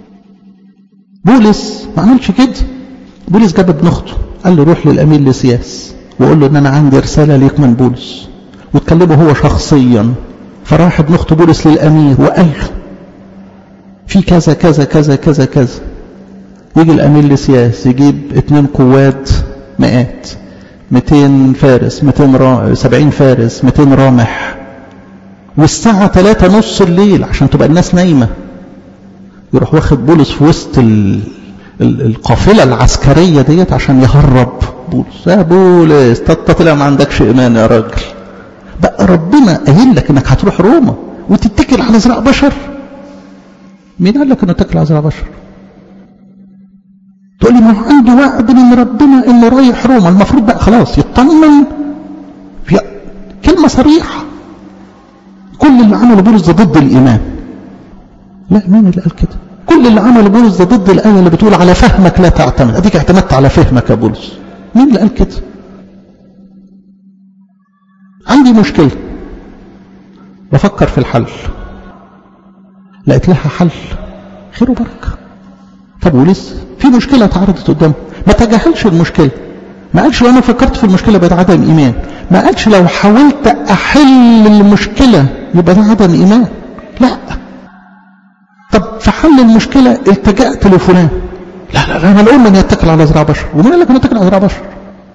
بولس ما عملش كده بولس جاب ابن اخته قال له روح للامير لسياس وقول له ان انا عندي رساله ليك من بولس واتكلمه هو شخصيا فراح ابن اخته بولس للامير وقال له في كذا كذا كذا كذا كذا يجي الامير لسياس يجيب اتنين قوات مئات 200 فارس 200 را... 70 فارس 200 رامح والساعة 3 نص الليل عشان تبقى الناس نايمة يروح واخد بولس في وسط ال... ال... القافلة العسكرية ديت عشان يهرب بولس يا بولس طلع ما عندكش إيمان يا راجل بقى ربنا قايل لك انك هتروح روما وتتكل على زراع بشر مين قال لك انه تتكل على زراع بشر تقول لي ما هو عنده وعد من ربنا انه رايح روما المفروض بقى خلاص يطمن في كلمه صريحه كل اللي عمله بولس ده ضد الايمان لا مين اللي قال كده كل اللي عمله بولس ده ضد الايه اللي بتقول على فهمك لا تعتمد اديك اعتمدت على فهمك يا بولس مين اللي قال كده عندي مشكله بفكر في الحل لقيت لها حل خير وبركه طب ولسه في مشكلة اتعرضت قدامه ما تجاهلش المشكلة ما قالش لو انا فكرت في المشكلة يبقى ده عدم ايمان ما قالش لو حاولت احل المشكلة يبقى ده عدم ايمان لا طب في حل المشكلة التجأت لفلان لا لا لا انا نقول من يتكل على زراع بشر ومين قال لك انه يتكل على زراع بشر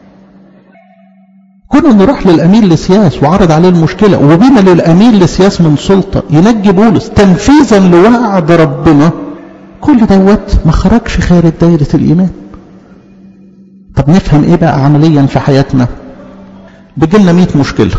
كون انه راح للامير لسياس وعرض عليه المشكلة وبما للامير لسياس من سلطة ينجي بولس تنفيذا لوعد ربنا كل دوت ما خرجش خارج دايرة الإيمان طب نفهم إيه بقى عمليا في حياتنا بيجيلنا 100 مشكلة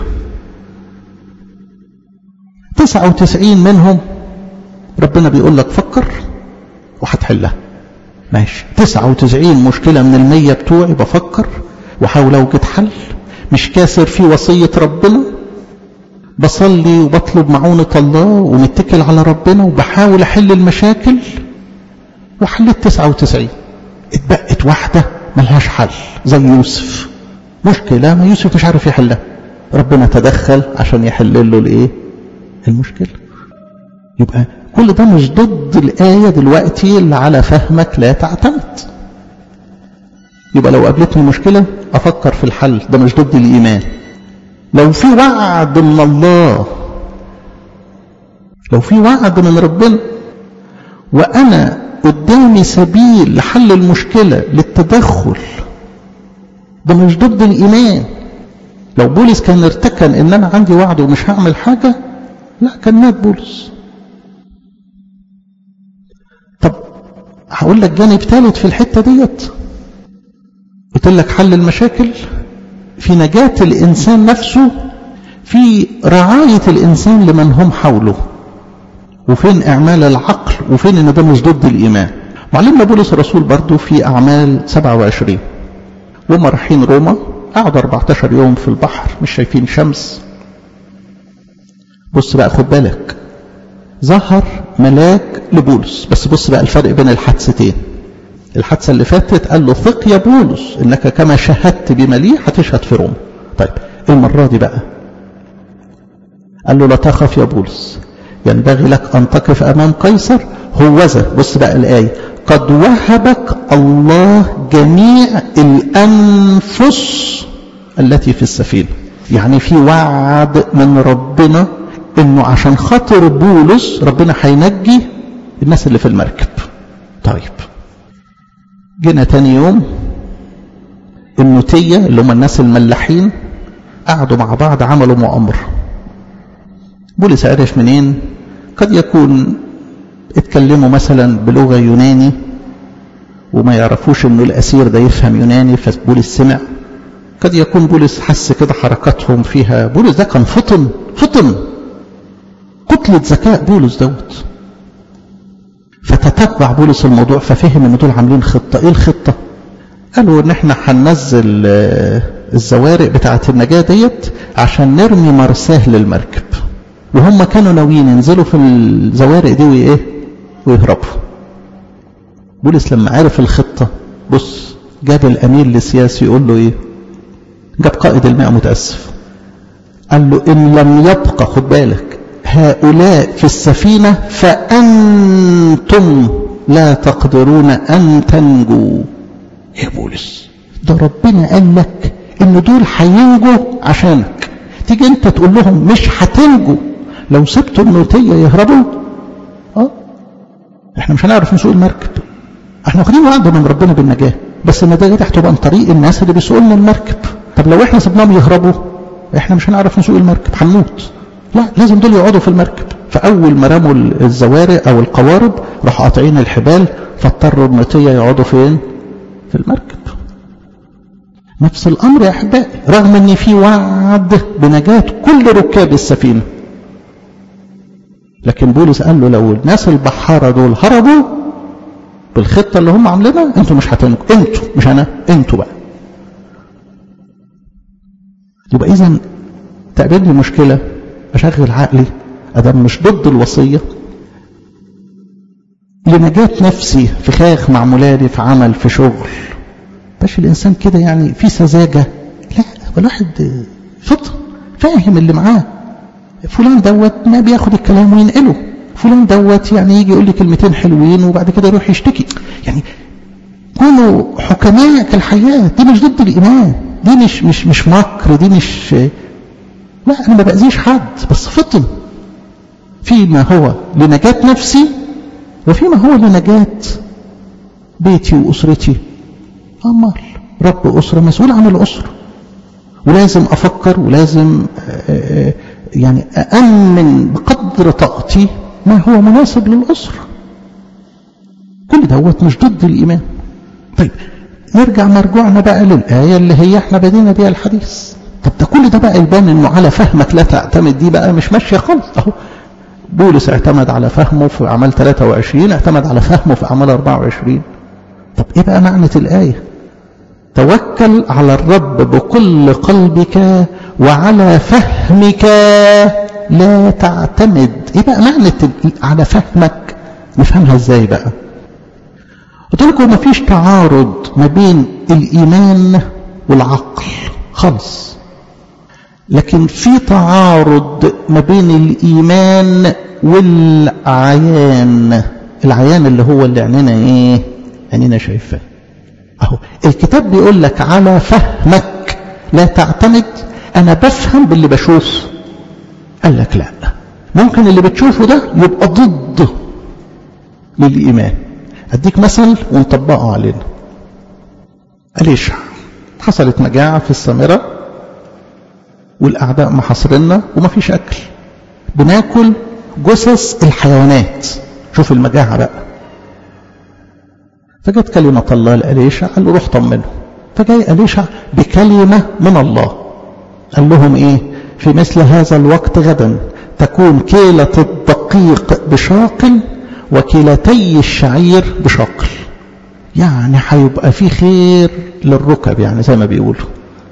99 منهم ربنا بيقول لك فكر وهتحلها ماشي 99 مشكلة من المية بتوعي بفكر وحاول أوجد حل مش كاسر في وصية ربنا بصلي وبطلب معونة الله ومتكل على ربنا وبحاول أحل المشاكل وحلت 99 اتبقت واحدة ملهاش حل زي يوسف مشكلة ما يوسف مش عارف يحلها ربنا تدخل عشان يحل له الايه المشكلة يبقى كل ده مش ضد الآية دلوقتي اللي على فهمك لا تعتمد يبقى لو قابلتني مشكلة أفكر في الحل ده مش ضد الإيمان لو في وعد من الله لو في وعد من ربنا وأنا قدامي سبيل لحل المشكلة للتدخل ده مش ضد الإيمان لو بولس كان ارتكن ان انا عندي وعد ومش هعمل حاجة لا كان مات بولس طب هقول لك جانب ثالث في الحتة ديت قلت لك حل المشاكل في نجاة الإنسان نفسه في رعاية الإنسان لمن هم حوله وفين إعمال العقل وفين إن ده مش ضد الإيمان معلمنا بولس الرسول برضو في أعمال 27 وهم رايحين روما قعدوا 14 يوم في البحر مش شايفين شمس بص بقى خد بالك ظهر ملاك لبولس بس بص بقى الفرق بين الحادثتين الحادثة اللي فاتت قال له ثق يا بولس انك كما شهدت بما لي هتشهد في روما طيب المرة دي بقى قال له لا تخف يا بولس ينبغي لك أن تقف أمام قيصر هوذا بص بقى الآية قد وهبك الله جميع الأنفس التي في السفينة يعني في وعد من ربنا انه عشان خاطر بولس ربنا هينجي الناس اللي في المركب طيب جينا تاني يوم النوتية اللي هم الناس الملاحين قعدوا مع بعض عملوا مؤامرة بولس عرف منين قد يكون اتكلموا مثلا بلغة يوناني وما يعرفوش انه الاسير ده يفهم يوناني فبولس سمع قد يكون بولس حس كده حركاتهم فيها بولس ده كان فطن فطن كتلة ذكاء بولس دوت فتتبع بولس الموضوع ففهم ان دول عاملين خطة ايه الخطة قالوا ان احنا هننزل الزوارق بتاعة النجاة ديت عشان نرمي مرساه للمركب وهم كانوا ناويين ينزلوا في الزوارق دي وايه ويهربوا بولس لما عرف الخطة بص جاب الامير للسياسي يقول له ايه جاب قائد الماء متأسف قال له إن لم يبقى خد بالك هؤلاء في السفينة فأنتم لا تقدرون أن تنجوا يا بولس ده ربنا قال لك إن دول هينجوا عشانك تيجي أنت تقول لهم مش هتنجوا لو سبتوا النوتية يهربوا اه احنا مش هنعرف نسوق المركب احنا واخدين وعد من ربنا بالنجاة بس النجاة دي هتبقى عن طريق الناس اللي بيسوقوا لنا المركب طب لو احنا سيبناهم يهربوا احنا مش هنعرف نسوق المركب هنموت لا لازم دول يقعدوا في المركب فاول ما رموا الزوارق او القوارب راحوا قاطعين الحبال فاضطروا النوتية يقعدوا فين في المركب نفس الامر يا احبائي رغم ان في وعد بنجاة كل ركاب السفينة لكن بولس قال له لو الناس البحارة دول هربوا بالخطة اللي هم عاملينها انتوا مش هتنجوا انتوا مش انا انتوا بقى يبقى اذا تقابلني مشكلة اشغل عقلي ادم مش ضد الوصية لنجاة نفسي في خاخ معمولاني في عمل في شغل باش الانسان كده يعني في سذاجة لا الواحد فطن فاهم اللي معاه فلان دوت ما بياخد الكلام وينقله فلان دوت يعني يجي يقول لي كلمتين حلوين وبعد كده يروح يشتكي يعني كونوا حكماء كالحياة دي مش ضد الإيمان دي مش مش مش مكر دي مش لا أنا ما بأذيش حد بس فطن فيما هو لنجاة نفسي وفيما هو لنجاة بيتي وأسرتي أمال رب أسرة مسؤول عن الأسرة ولازم أفكر ولازم يعني أأمن بقدر طاقتي ما هو مناسب للأسرة كل دوت مش ضد الإيمان طيب نرجع مرجوعنا بقى للآية اللي هي احنا بدينا بيها الحديث طب ده كل ده بقى يبان انه على فهمك لا تعتمد دي بقى مش ماشية خالص اهو بولس اعتمد على فهمه في أعمال 23 اعتمد على فهمه في أعمال 24 طب ايه بقى معنى الآية توكل على الرب بكل قلبك وعلى فهمك لا تعتمد ايه بقى معنى على فهمك نفهمها ازاي بقى قلت لكم مفيش تعارض ما بين الايمان والعقل خالص لكن في تعارض ما بين الايمان والعيان العيان اللي هو اللي عيننا ايه عيننا شايفاه اهو الكتاب بيقول لك على فهمك لا تعتمد انا بفهم باللي بشوفه قال لك لا ممكن اللي بتشوفه ده يبقى ضد للايمان اديك مثل ونطبقه علينا أليشع حصلت مجاعة في السامرة والأعداء محاصرنا وما فيش أكل بناكل جثث الحيوانات شوف المجاعة بقى فجت كلمة الله لأليشع قال له روح طمنه فجاي أليشع بكلمة من الله قال لهم إيه في مثل هذا الوقت غدا تكون كيلة الدقيق بشاقل وكيلتي الشعير بشاقل يعني هيبقى في خير للركب يعني زي ما بيقولوا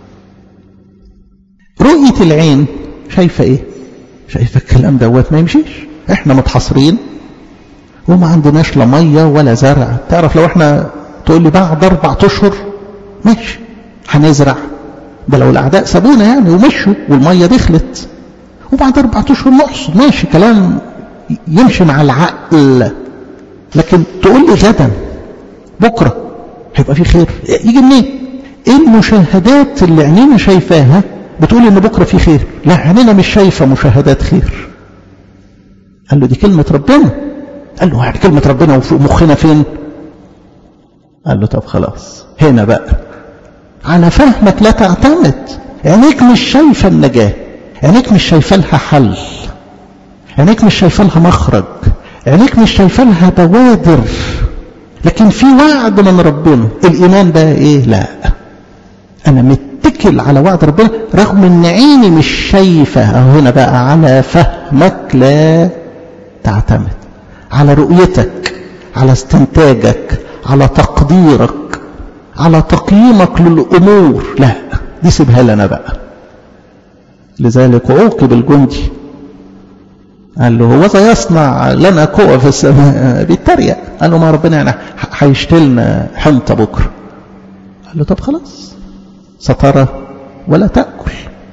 رؤية العين شايفة ايه شايفة الكلام دوت ما يمشيش احنا متحصرين وما عندناش لا ميه ولا زرع تعرف لو احنا تقول لي بعد اربع اشهر ماشي هنزرع ده لو الاعداء سابونا يعني ومشوا والميه دخلت وبعد اربع اشهر نحصد ماشي كلام يمشي مع العقل لكن تقول لي غدا بكرة هيبقى في خير يجي منين ايه المشاهدات اللي عينينا شايفاها بتقول ان بكرة في خير لا عينينا مش شايفة مشاهدات خير قال له دي كلمة ربنا قال له يعني كلمة ربنا ومخنا فين قال له طب خلاص هنا بقى على فهمك لا تعتمد عينيك مش شايفة النجاة عينيك مش شايفة لها حل عينيك مش شايفة لها مخرج عينيك مش شايفة لها بوادر لكن في وعد من ربنا الإيمان بقى إيه لا أنا متكل على وعد ربنا رغم إن عيني مش شايفة أهو هنا بقى على فهمك لا تعتمد على رؤيتك على استنتاجك على تقديرك على تقييمك للأمور لا دي سيبها لنا بقى لذلك عوقب الجندي قال له هو يصنع لنا قوة في السماء بيتريق قال له ما ربنا يعني هيشتلنا حنطة بكرة قال له طب خلاص سترى ولا تأكل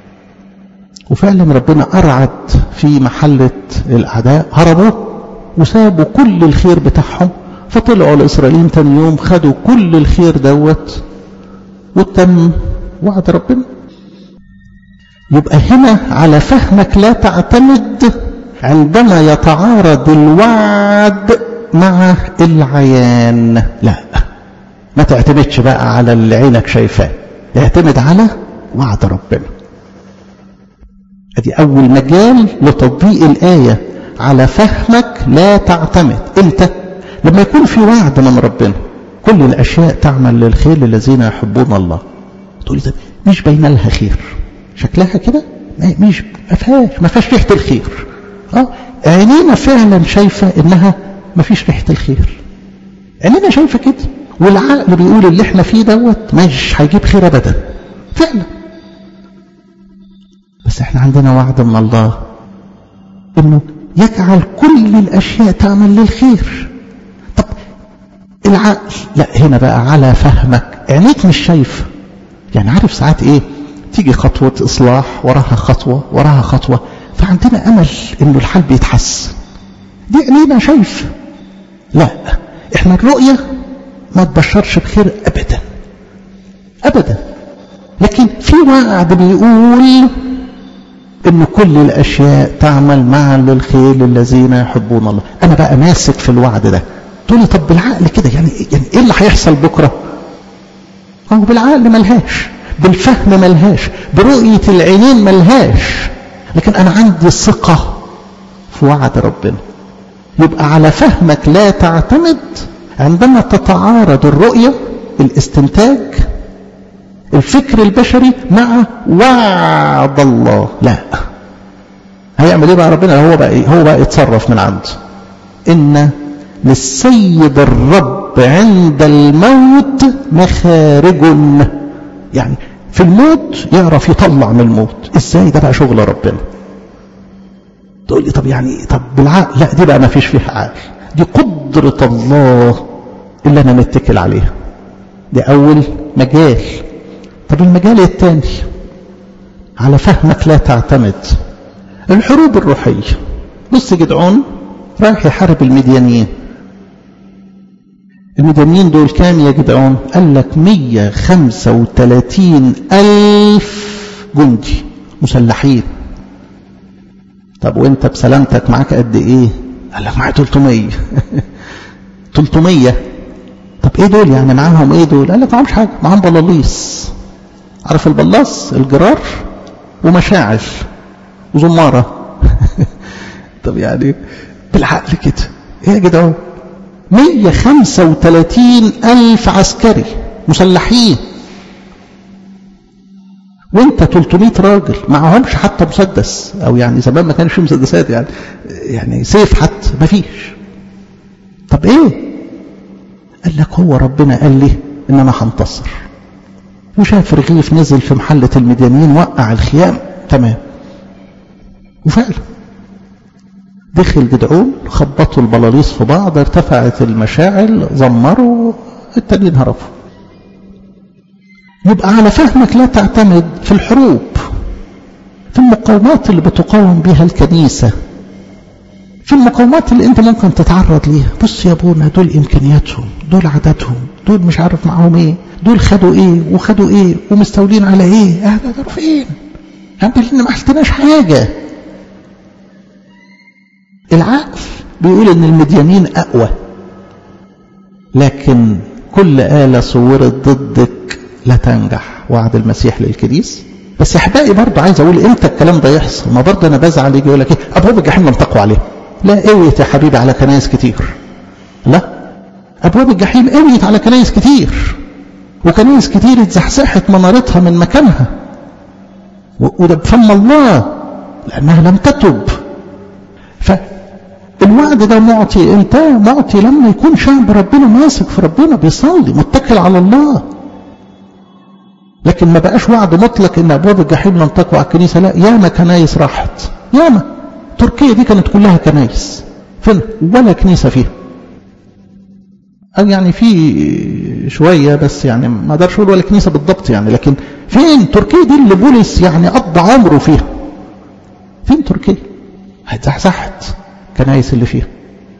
وفعلا ربنا أرعد في محلة الأعداء هربوا وسابوا كل الخير بتاعهم فطلعوا الإسرائيليين تاني يوم خدوا كل الخير دوت وتم وعد ربنا يبقى هنا على فهمك لا تعتمد عندما يتعارض الوعد مع العيان لا ما تعتمدش بقى على اللي عينك شايفاه اعتمد على وعد ربنا ادي اول مجال لتطبيق الايه على فهمك لا تعتمد امتى لما يكون في وعد من ربنا كل الاشياء تعمل للخير للذين يحبون الله تقول ده مش باينه لها خير شكلها كده مش ما فيهاش ما فيهاش ريحه الخير اه عينينا فعلا شايفه انها ما فيش ريحه الخير عينينا شايفه كده والعقل بيقول اللي احنا فيه دوت مش هيجيب خير ابدا فعلا بس احنا عندنا وعد من الله انه يجعل كل الاشياء تعمل للخير طب العقل لا هنا بقى على فهمك عينيك مش شايفه يعني عارف ساعات ايه تيجي خطوة إصلاح وراها خطوة وراها خطوة فعندنا أمل إنه الحال بيتحسن دي عينينا شايف لا إحنا الرؤية ما تبشرش بخير أبدا أبدا لكن في وعد بيقول إن كل الأشياء تعمل معا للخير للذين يحبون الله أنا بقى ماسك في الوعد ده تقول لي طب بالعقل كده يعني يعني إيه اللي هيحصل بكرة؟ هو بالعقل ملهاش بالفهم ملهاش برؤية العينين ملهاش لكن أنا عندي ثقة في وعد ربنا يبقى على فهمك لا تعتمد عندما تتعارض الرؤية الاستنتاج الفكر البشري مع وعد الله لا هيعمل ايه بقى ربنا هو بقى إيه؟ هو بقى يتصرف من عنده ان للسيد الرب عند الموت مخارج يعني في الموت يعرف يطلع من الموت ازاي ده بقى شغل ربنا تقول لي طب يعني طب بالعقل لا دي بقى ما فيش فيها عقل دي قدرة الله اللي انا متكل عليها دي اول مجال طب المجال الثاني على فهمك لا تعتمد الحروب الروحية بص جدعون رايح يحارب المديانيين المدنيين دول كام يا جدعون قال لك 135 ألف جندي مسلحين طب وانت بسلامتك معاك قد ايه قال لك معايا 300 300 طب ايه دول يعني معاهم ايه دول قال لك معهمش حاجه معاهم بلاليص عارف البلاص الجرار ومشاعل وزماره طب يعني بالعقل كده ايه يا جدعان 135 ألف عسكري مسلحين وانت 300 راجل معهمش حتى مسدس او يعني زمان ما كانش في مسدسات يعني يعني سيف حتى ما فيش طب ايه قال لك هو ربنا قال لي ان انا هنتصر وشاف رغيف نزل في محلة المديانين وقع الخيام تمام وفعلا دخل جدعون خبطوا البلاليص في بعض ارتفعت المشاعل زمروا التانيين هربوا يبقى على فهمك لا تعتمد في الحروب في المقاومات اللي بتقاوم بها الكنيسة في المقاومات اللي انت ممكن تتعرض ليها بص يا ابونا دول امكانياتهم دول عاداتهم دول مش عارف معاهم ايه دول خدوا ايه وخدوا ايه ومستولين على ايه اه ده فين احنا ما حلتناش حاجة العقل بيقول ان المديانين اقوى لكن كل آلة صورت ضدك لا تنجح وعد المسيح للكنيس بس احبائي برضه عايز اقول امتى الكلام ده يحصل ما برضه انا بزعل يجي يقول لك ايه ابواب الجحيم لم تقوى عليه لا قويت يا حبيبي على كنايس كتير لا ابواب الجحيم قويت على كنايس كتير وكنايس كتير اتزحزحت منارتها من مكانها وده بفم الله لانها لم تتب فالوعد ده معطي امتى معطي لما يكون شعب ربنا ماسك في ربنا بيصلي متكل على الله لكن ما بقاش وعد مطلق ان ابواب الجحيم لم تقوى على الكنيسه لا ياما كنايس راحت ياما تركيا دي كانت كلها كنايس فين ولا كنيسه فيها أو يعني في شوية بس يعني ما اقدرش اقول ولا كنيسة بالضبط يعني لكن فين تركيا دي اللي بولس يعني قضى عمره فيها فين تركيا اتزحزحت كنايس اللي فيها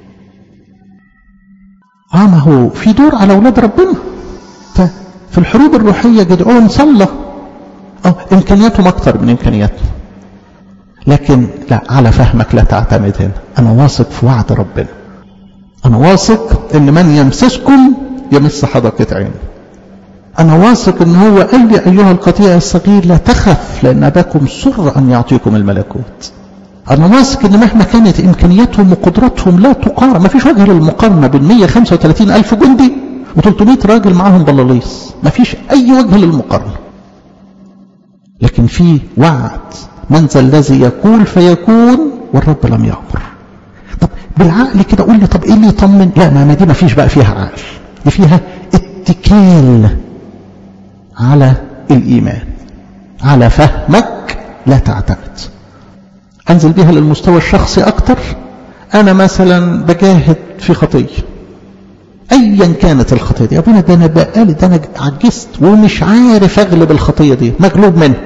اه ما هو في دور على اولاد ربنا ففي الحروب الروحية جدعون صلى اه امكانياتهم اكتر من امكانياتنا لكن لا على فهمك لا تعتمد هنا انا واثق في وعد ربنا أنا واثق إن من يمسسكم يمس حدقة عين أنا واثق إن هو قال لي أيها القطيع الصغير لا تخف لأن أباكم سر أن يعطيكم الملكوت أنا واثق إن مهما كانت إمكانياتهم وقدراتهم لا تقارن ما فيش وجه للمقارنة بين 135 ألف جندي و300 راجل معاهم بلاليص ما فيش أي وجه للمقارنة لكن في وعد من ذا الذي يقول فيكون والرب لم يأمر طب بالعقل كده قول لي طب ايه اللي يطمن لا ما دي ما فيش بقى فيها عقل دي فيها اتكال على الايمان على فهمك لا تعتمد انزل بيها للمستوى الشخصي اكتر انا مثلا بجاهد في خطيه ايا كانت الخطيه دي يا ابونا ده انا بقالي ده انا عجزت ومش عارف اغلب الخطيه دي مغلوب منها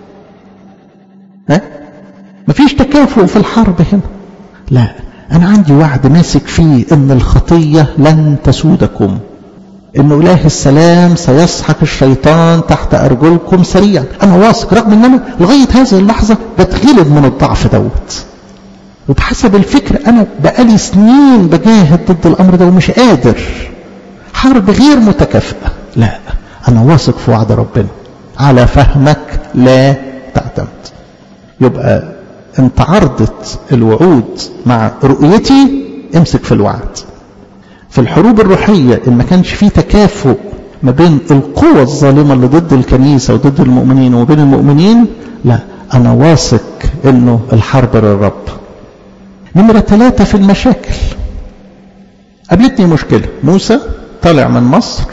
ها مفيش تكافؤ في الحرب هنا لا أنا عندي وعد ماسك فيه إن الخطية لن تسودكم إن إله السلام سيسحق الشيطان تحت أرجلكم سريعا أنا واثق رغم إن أنا لغاية هذه اللحظة بتغلب من الضعف دوت وبحسب الفكر أنا بقالي سنين بجاهد ضد الأمر ده ومش قادر حرب غير متكافئة لا أنا واثق في وعد ربنا على فهمك لا تعتمد يبقى انت عرضت الوعود مع رؤيتي امسك في الوعد في الحروب الروحية إن ما كانش فيه تكافؤ ما بين القوة الظالمة اللي ضد الكنيسة وضد المؤمنين وبين المؤمنين لا أنا واثق إنه الحرب للرب نمرة ثلاثة في المشاكل قابلتني مشكلة موسى طالع من مصر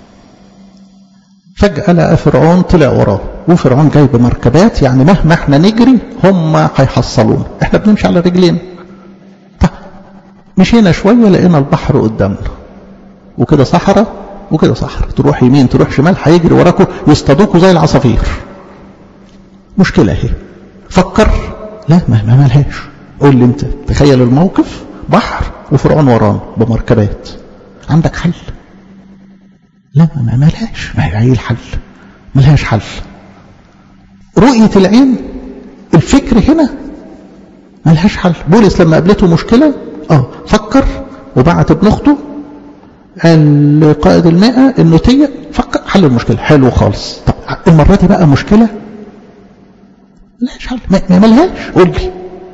فجأة لقى فرعون طلع وراه وفرعون جاي بمركبات يعني مهما احنا نجري هم هيحصلونا احنا بنمشي على رجلين طيب مشينا شوية لقينا البحر قدامنا وكده صحراء وكده صحراء تروح يمين تروح شمال هيجري وراكم يصطادوكوا زي العصافير مشكلة اهي فكر لا ما ما ملهاش قول لي انت تخيل الموقف بحر وفرعون ورانا بمركبات عندك حل لا ما ملهاش ما هي الحل ملهاش حل رؤية العين الفكر هنا ملهاش حل بولس لما قابلته مشكلة اه فكر وبعت ابن اخته قال لقائد المئة النوتية فكر حل المشكلة حلو خالص طب المرة دي بقى مشكلة ملهاش حل ما ملهاش قول لي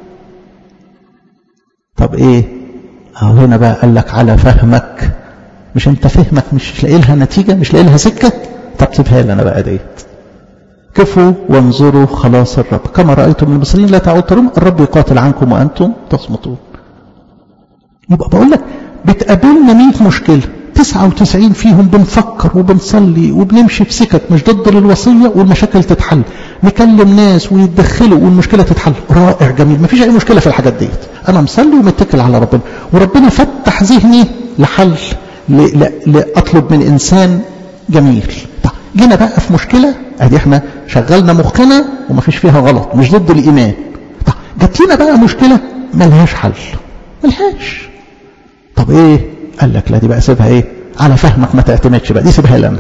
طب ايه اهو هنا بقى قال لك على فهمك مش انت فهمك مش لاقي لها نتيجة مش لاقي لها سكة طب سيبها لي انا بقى ديت كفوا وانظروا خلاص الرب كما رأيتم من المصريين لا تعود ترون الرب يقاتل عنكم وأنتم تصمتون يبقى بقول لك بتقابلنا 100 مشكلة 99 فيهم بنفكر وبنصلي وبنمشي في سكك مش ضد للوصية والمشاكل تتحل نكلم ناس ويتدخلوا والمشكلة تتحل رائع جميل ما فيش أي مشكلة في الحاجات ديت أنا مصلي ومتكل على ربنا وربنا فتح ذهني لحل لأطلب من إنسان جميل طيب جينا بقى في مشكلة ادي احنا شغلنا مخنا وما فيش فيها غلط مش ضد الايمان طيب جات لنا بقى مشكله ملهاش حل ملهاش طب ايه قال لك لا دي بقى سيبها ايه على فهمك ما تعتمدش بقى دي سيبها لنا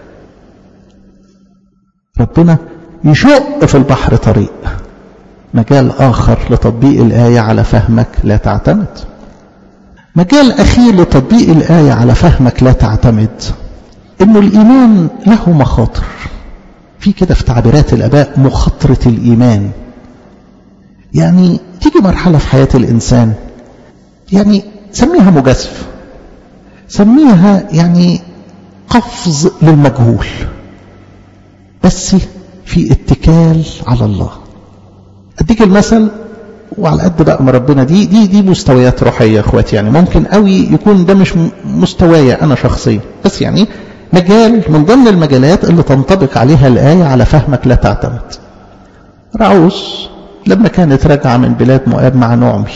ربنا يشق في البحر طريق مجال آخر لتطبيق الآية على فهمك لا تعتمد مجال أخير لتطبيق الآية على فهمك لا تعتمد إنه الإيمان له مخاطر في كده في تعبيرات الآباء مخاطرة الإيمان يعني تيجي مرحلة في حياة الإنسان يعني سميها مجازفة سميها يعني قفز للمجهول بس في اتكال على الله اديك المثل وعلى قد بقى ما ربنا دي دي دي مستويات روحيه يا اخواتي يعني ممكن قوي يكون ده مش مستوايا انا شخصيا بس يعني مجال من ضمن المجالات اللي تنطبق عليها الايه على فهمك لا تعتمد رعوس لما كانت راجعه من بلاد مؤاب مع نعمي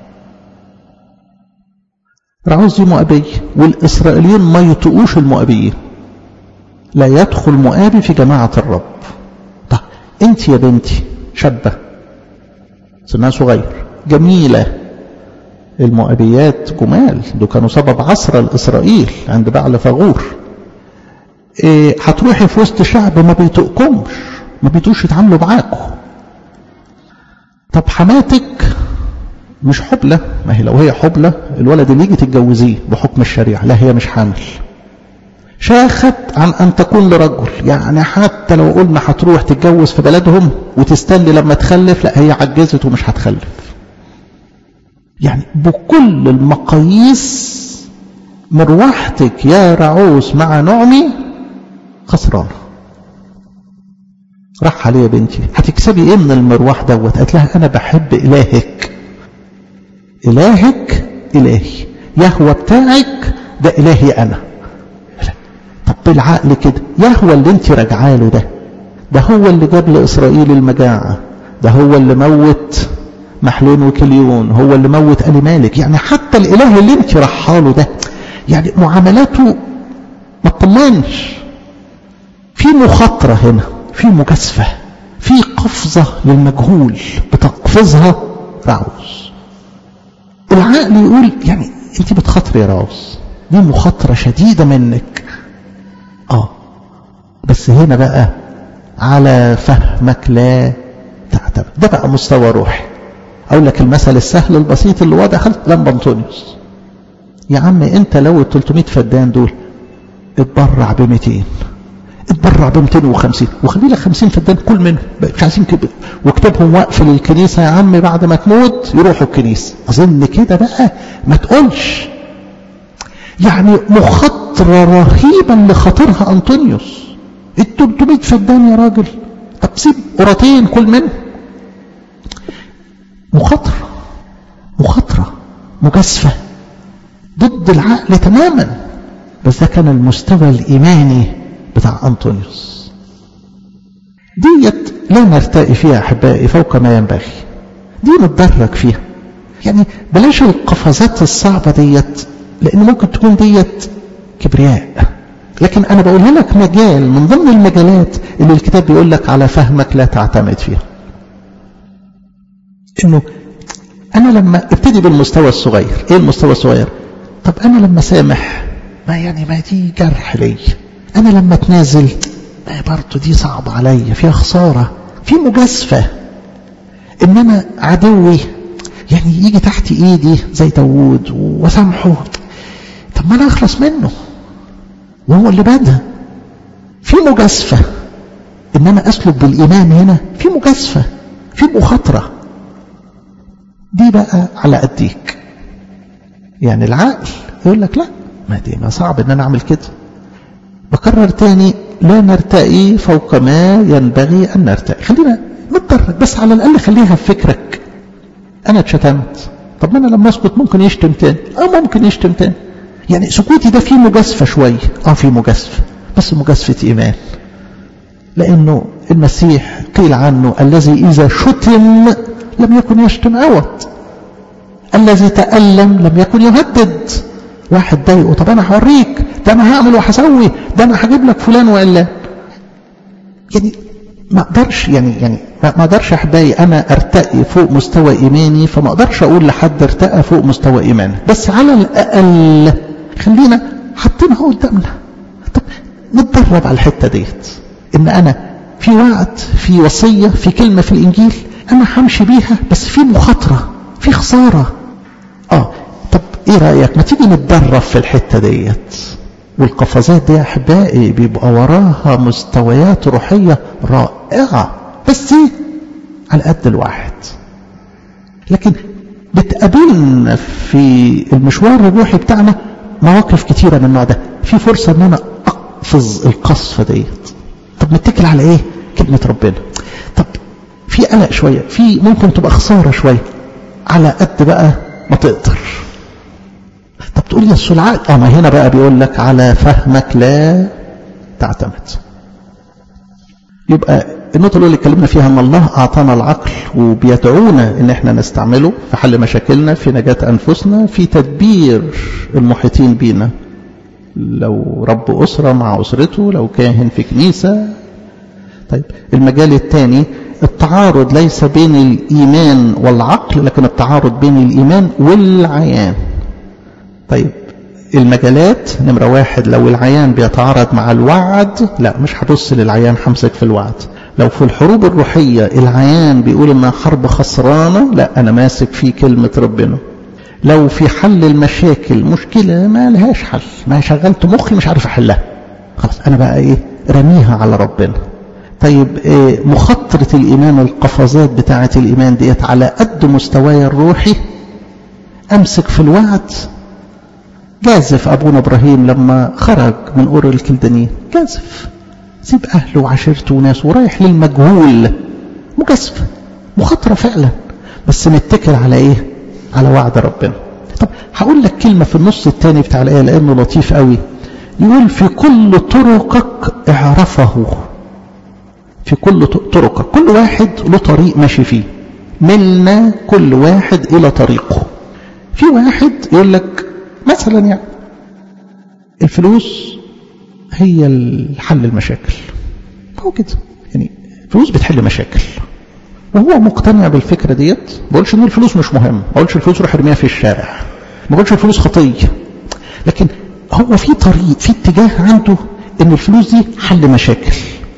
رعوس دي مؤابيه والاسرائيليين ما يطقوش المؤابيين لا يدخل مؤابي في جماعه الرب طب انت يا بنتي شابه سنها صغير جميلة المؤبيات جمال دول كانوا سبب عصر الإسرائيل عند بعل فغور إيه هتروحي في وسط شعب ما بيطقكمش ما بيتوش يتعاملوا معاكم طب حماتك مش حبلة ما هي لو هي حبلة الولد اللي يجي تتجوزيه بحكم الشريعة لا هي مش حامل شاخت عن أن تكون لرجل يعني حتى لو قلنا هتروح تتجوز في بلدهم وتستني لما تخلف لا هي عجزت ومش هتخلف يعني بكل المقاييس مروحتك يا رعوس مع نعمي خسرانة راح عليه يا بنتي هتكسبي ايه من المروح دوت قالت لها انا بحب الهك الهك الهي يهوى بتاعك ده الهي انا طب بالعقل كده يهوى اللي انت راجعه له ده ده هو اللي جاب لاسرائيل المجاعه ده هو اللي موت محلون وكليون هو اللي موت ال مالك يعني حتى الاله اللي انت رحاله ده يعني معاملاته ما تطمنش في مخاطره هنا في مجازفه في قفزه للمجهول بتقفزها رعوز العقل يقول يعني انت بتخاطري يا رعوز دي مخاطره شديده منك اه بس هنا بقى على فهمك لا تعتمد ده بقى مستوى روحي اقول لك المثل السهل البسيط اللي واضح خالص لمبا انطونيوس يا عم انت لو ال 300 فدان دول اتبرع ب 200 اتبرع ب 250 وخلي لك 50 فدان كل منهم مش عايزين كده واكتبهم وقف للكنيسه يا عم بعد ما تموت يروحوا الكنيسه اظن كده بقى ما تقولش يعني مخاطره رهيبه اللي خاطرها انطونيوس ال 300 فدان يا راجل طب سيب قراتين كل منهم مخاطره مخاطره مجازفه ضد العقل تماما بس ده كان المستوى الإيماني بتاع أنطونيوس ديت لا نرتقي فيها أحبائي فوق ما ينبغي دي نتدرج فيها يعني بلاش القفزات الصعبة ديت لأن ممكن تكون ديت كبرياء لكن أنا بقولها لك مجال من ضمن المجالات اللي الكتاب بيقول لك على فهمك لا تعتمد فيها إنه أنا لما ابتدي بالمستوى الصغير إيه المستوى الصغير طب أنا لما سامح ما يعني ما دي جرح لي أنا لما اتنازل ما برضه دي صعبة عليا فيها خسارة في مجازفة إنما عدوي يعني يجي تحت إيدي زي داوود وسامحه طب ما أنا أخلص منه وهو اللي بدأ في مجازفة إنما أسلك بالإيمان هنا في مجازفة في مخاطرة دي بقى على أديك يعني العقل يقول لك لا ما دي ما صعب ان انا اعمل كده بكرر تاني لا نرتقي فوق ما ينبغي ان نرتقي خلينا نتدرج بس على الاقل خليها في فكرك انا اتشتمت طب ما انا لما اسكت ممكن يشتم تاني اه ممكن يشتم تاني يعني سكوتي ده فيه مجازفه شويه اه فيه مجازفه بس مجازفه ايمان لانه المسيح قيل عنه الذي اذا شتم لم يكن يشتم عوض الذي تألم لم يكن يهدد واحد ضايقه طب انا هوريك ده انا هعمل وهسوي ده انا هجيب لك فلان وعلان يعني ما اقدرش يعني يعني ما اقدرش يا احبائي انا ارتقي فوق مستوى ايماني فما اقدرش اقول لحد ارتقى فوق مستوى ايماني بس على الاقل خلينا حاطينها قدامنا طب نتدرب على الحته ديت ان انا في وعد في وصيه في كلمه في الانجيل انا همشي بيها بس في مخاطره في خساره اه طب ايه رايك ما تيجي نتدرب في الحته ديت والقفزات دي يا احبائي بيبقى وراها مستويات روحيه رائعه بس ايه على قد الواحد لكن بتقابلنا في المشوار الروحي بتاعنا مواقف كتيره من النوع ده في فرصه ان انا اقفز القصفه ديت طب نتكل على ايه كلمه ربنا طب في قلق شويه في ممكن تبقى خساره شويه على قد بقى ما تقدر طب تقول يا السلعاء اه ما هنا بقى بيقول لك على فهمك لا تعتمد يبقى النقطة الأولى اللي اتكلمنا فيها أن الله أعطانا العقل وبيدعونا إن إحنا نستعمله في حل مشاكلنا في نجاة أنفسنا في تدبير المحيطين بينا لو رب أسرة مع أسرته لو كاهن في كنيسة طيب المجال الثاني التعارض ليس بين الإيمان والعقل لكن التعارض بين الإيمان والعيان طيب المجالات نمرة واحد لو العيان بيتعارض مع الوعد لا مش هبص للعيان همسك في الوعد لو في الحروب الروحية العيان بيقول انها حرب خسرانة لا انا ماسك في كلمة ربنا لو في حل المشاكل مشكلة ما لهاش حل ما شغلت مخي مش عارف احلها خلاص انا بقى ايه رميها على ربنا طيب إيه مخاطرة الايمان القفزات بتاعة الايمان ديت على قد مستواي الروحي امسك في الوعد جازف أبونا إبراهيم لما خرج من أور الكلدانيين جازف سيب أهله وعشيرته وناسه ورايح للمجهول مجازفة مخاطرة فعلا بس نتكل على إيه على وعد ربنا طب هقول لك كلمة في النص الثاني بتاع الآية لأنه لطيف قوي يقول في كل طرقك اعرفه في كل طرقك كل واحد له طريق ماشي فيه منا كل واحد إلى طريقه في واحد يقول لك مثلا يعني الفلوس هي الحل المشاكل هو كده يعني الفلوس بتحل مشاكل وهو مقتنع بالفكرة ديت ما بقولش ان الفلوس مش مهم ما بقولش الفلوس روح ارميها في الشارع ما بقولش الفلوس خطية لكن هو في طريق في اتجاه عنده ان الفلوس دي حل مشاكل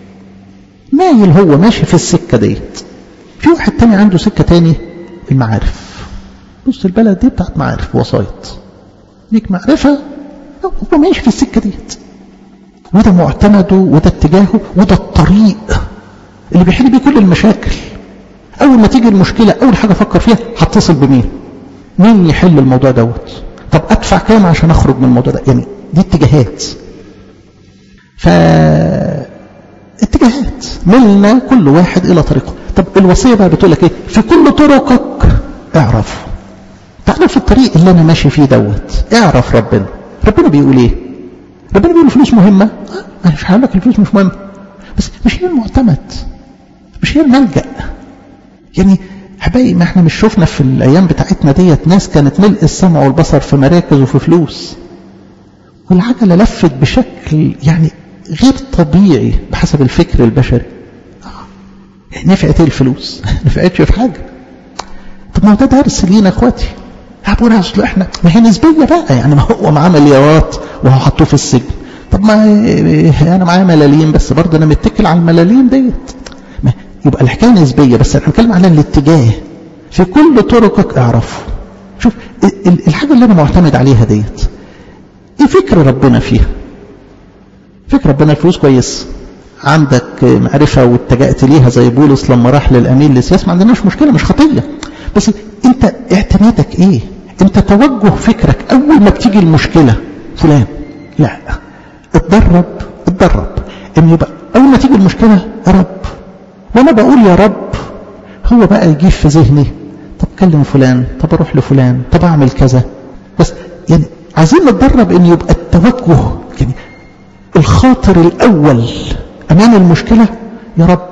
مايل هو ماشي في السكة ديت في واحد تاني عنده سكة تاني المعارف بص البلد دي بتاعت معارف وسايط ليك معرفة هو ماشي في السكة ديت وده معتمده وده اتجاهه وده الطريق اللي بيحل بيه كل المشاكل أول ما تيجي المشكلة أول حاجة أفكر فيها هتصل بمين مين يحل الموضوع دوت طب أدفع كام عشان أخرج من الموضوع ده يعني دي اتجاهات ف اتجاهات ملنا كل واحد إلى طريقه طب الوصية بقى بتقول لك إيه في كل طرقك اعرف تعالى في الطريق اللي أنا ماشي فيه دوت اعرف ربنا ربنا بيقول إيه ربنا بيقول الفلوس مهمة أنا مش هقول لك الفلوس مش مهمة بس مش هي المعتمد مش هي الملجأ يعني حبايبي ما احنا مش شفنا في الأيام بتاعتنا ديت ناس كانت ملء السمع والبصر في مراكز وفي فلوس والعجلة لفت بشكل يعني غير طبيعي بحسب الفكر البشري يعني نفعت ايه الفلوس نفعتش في حاجة طب ما هو ده درس لينا اخواتي ابونا اصل احنا ما هي نسبيه بقى يعني ما هو معاه مليارات وهو حطوه في السجن طب ما انا معايا ملاليم بس برضه انا متكل على الملاليم ديت يبقى الحكايه نسبيه بس احنا بنتكلم على الاتجاه في كل طرقك اعرفه شوف الحاجه اللي انا معتمد عليها ديت ايه فكر ربنا فيها فكر ربنا الفلوس كويس عندك معرفة واتجأت ليها زي بولس لما راح للأمين للسياسة ما عندناش مشكلة مش خطية بس انت اعتمادك ايه انت توجه فكرك اول ما بتيجي المشكلة فلان لا اتدرب اتدرب ان يبقى اول ما تيجي المشكلة يا رب وانا بقول يا رب هو بقى يجيب في ذهني طب كلم فلان طب اروح لفلان طب اعمل كذا بس يعني عايزين نتدرب ان يبقى التوجه يعني الخاطر الاول امام المشكلة يا رب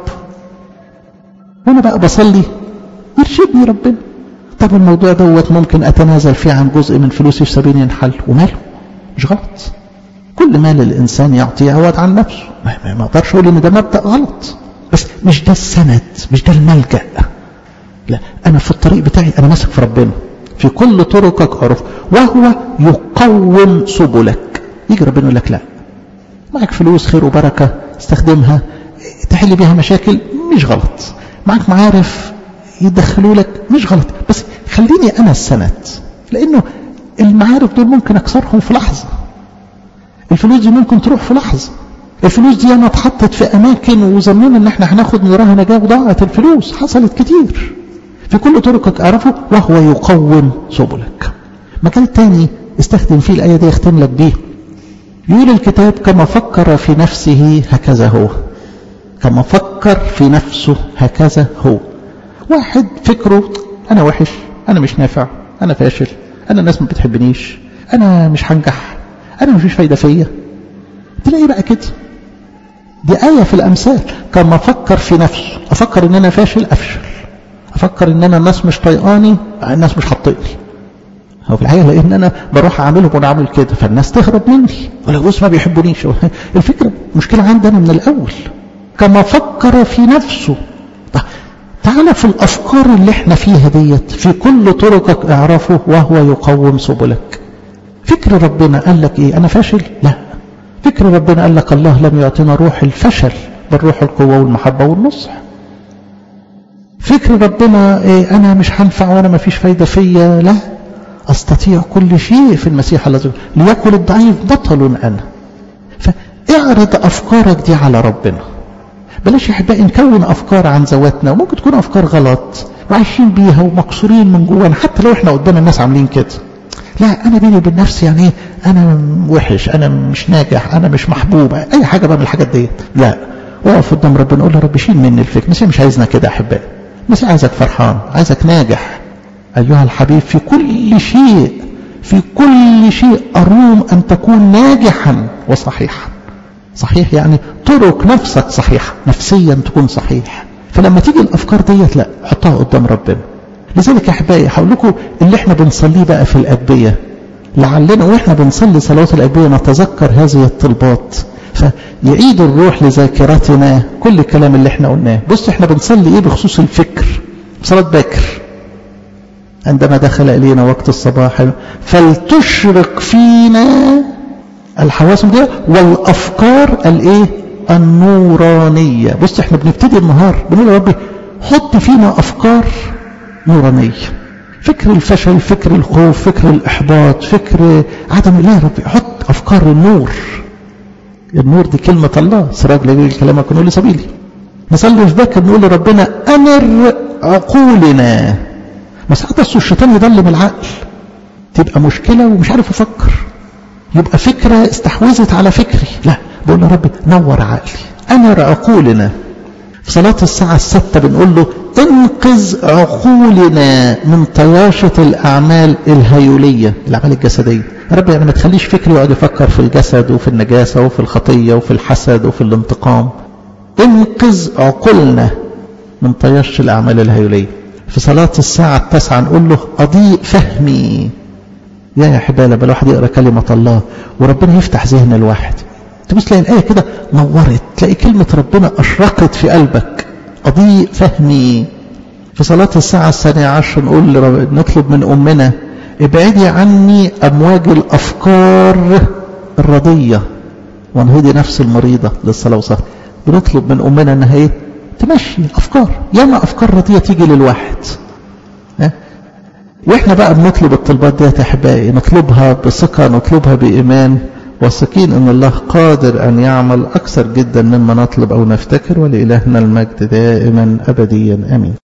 وانا بقى بصلي يرشدني ربنا طب الموضوع دوت ممكن اتنازل فيه عن جزء من فلوسي في سبيل ينحل وماله مش غلط كل مال الانسان يعطي يعوض عن نفسه ما اقدرش اقول ان ده مبدا غلط بس مش ده السند مش ده الملجأ لا أنا في الطريق بتاعي أنا ماسك في ربنا في كل طرقك أعرف وهو يقوم سبلك يجي ربنا يقول لك لا معك فلوس خير وبركة استخدمها تحل بيها مشاكل مش غلط معك معارف يدخلوا لك مش غلط بس خليني أنا السند لأنه المعارف دول ممكن أكسرهم في لحظة الفلوس دي ممكن تروح في لحظة الفلوس دي أنا اتحطت في أماكن وظننا إن إحنا هناخد من وراها نجاة وضاعت الفلوس حصلت كتير في كل طرقك أعرفه وهو يقوم سبلك مكان التاني استخدم فيه الآية دي يختم لك بيه يقول الكتاب كما فكر في نفسه هكذا هو كما فكر في نفسه هكذا هو واحد فكره أنا وحش أنا مش نافع أنا فاشل أنا الناس ما بتحبنيش أنا مش هنجح أنا مفيش فايدة فيا تلاقي بقى كده دي آية في الأمثال كما فكر في نفسه أفكر إن أنا فاشل أفشل أفكر إن أنا الناس مش طيقاني الناس مش هتطيقني هو في الحقيقة لأن أنا بروح أعملهم وأنا عامل كده فالناس تهرب مني ولا بص ما بيحبونيش الفكرة مشكلة عندنا من الأول كما فكر في نفسه تعالى في الأفكار اللي احنا فيها ديت في كل طرقك اعرفه وهو يقوم سبلك فكر ربنا قال لك ايه انا فاشل لا فكر ربنا قال لك الله لم يعطينا روح الفشل بل روح القوة والمحبة والنصح فكر ربنا إيه انا مش هنفع وانا ما فيش فايدة فيا لا استطيع كل شيء في المسيح الذي ليكن الضعيف بطل انا فاعرض افكارك دي على ربنا بلاش يا احبائي نكون افكار عن ذواتنا وممكن تكون افكار غلط وعايشين بيها ومكسورين من جوانا حتى لو احنا قدام الناس عاملين كده لا انا بيني وبين نفسي يعني انا وحش انا مش ناجح انا مش محبوب اي حاجه بقى من الحاجات ديت لا اقف قدام ربنا قول له رب شيل مني الفكر المسيح مش عايزنا كده يا احبائي المسيح عايزك فرحان عايزك ناجح ايها الحبيب في كل شيء في كل شيء اروم ان تكون ناجحا وصحيحا صحيح يعني طرق نفسك صحيحة نفسيا تكون صحيح فلما تيجي الأفكار ديت لا حطها قدام ربنا لذلك يا أحبائي هقول لكم اللي احنا بنصليه بقى في الأدبية لعلنا واحنا بنصلي صلاة الأدبية نتذكر هذه الطلبات فيعيد الروح لذاكرتنا كل الكلام اللي احنا قلناه بص احنا بنصلي ايه بخصوص الفكر صلاة باكر عندما دخل إلينا وقت الصباح فلتشرق فينا الحواس دي والافكار الايه النورانيه بص احنا بنبتدي النهار بنقول يا ربي حط فينا افكار نورانيه فكر الفشل فكر الخوف فكر الاحباط فكر عدم الله يا ربي حط افكار النور النور دي كلمه الله سراج ليل كلامك ونور سبيلي نصلي في باكر نقول لربنا انر عقولنا ما ساعات الشيطان يضلم العقل تبقى مشكله ومش عارف افكر يبقى فكرة استحوذت على فكري لا بقول له ربي نور عقلي أنر عقولنا في صلاة الساعة الستة بنقول له انقذ عقولنا من طياشة الأعمال الهيولية الأعمال الجسدية يا رب يعني ما تخليش فكري يقعد يفكر في الجسد وفي النجاسة وفي الخطية وفي الحسد وفي الانتقام انقذ عقولنا من طياشة الأعمال الهيولية في صلاة الساعة التاسعة نقول له أضيء فهمي يا يا حبايبي لما الواحد يقرا كلمه الله وربنا يفتح ذهن الواحد تبص تلاقي الايه كده نورت تلاقي كلمه ربنا اشرقت في قلبك اضيء فهمي في صلاه الساعه الثانيه عشر نقول نطلب من امنا ابعدي عني امواج الافكار الرديه وانهضي نفس المريضه للصلاه والصلاه بنطلب من امنا انها ايه تمشي افكار ياما افكار رديه تيجي للواحد ها واحنا بقى بنطلب الطلبات ديت يا احبائي نطلبها بثقه نطلبها بايمان واثقين ان الله قادر ان يعمل اكثر جدا مما نطلب او نفتكر ولالهنا المجد دائما ابديا امين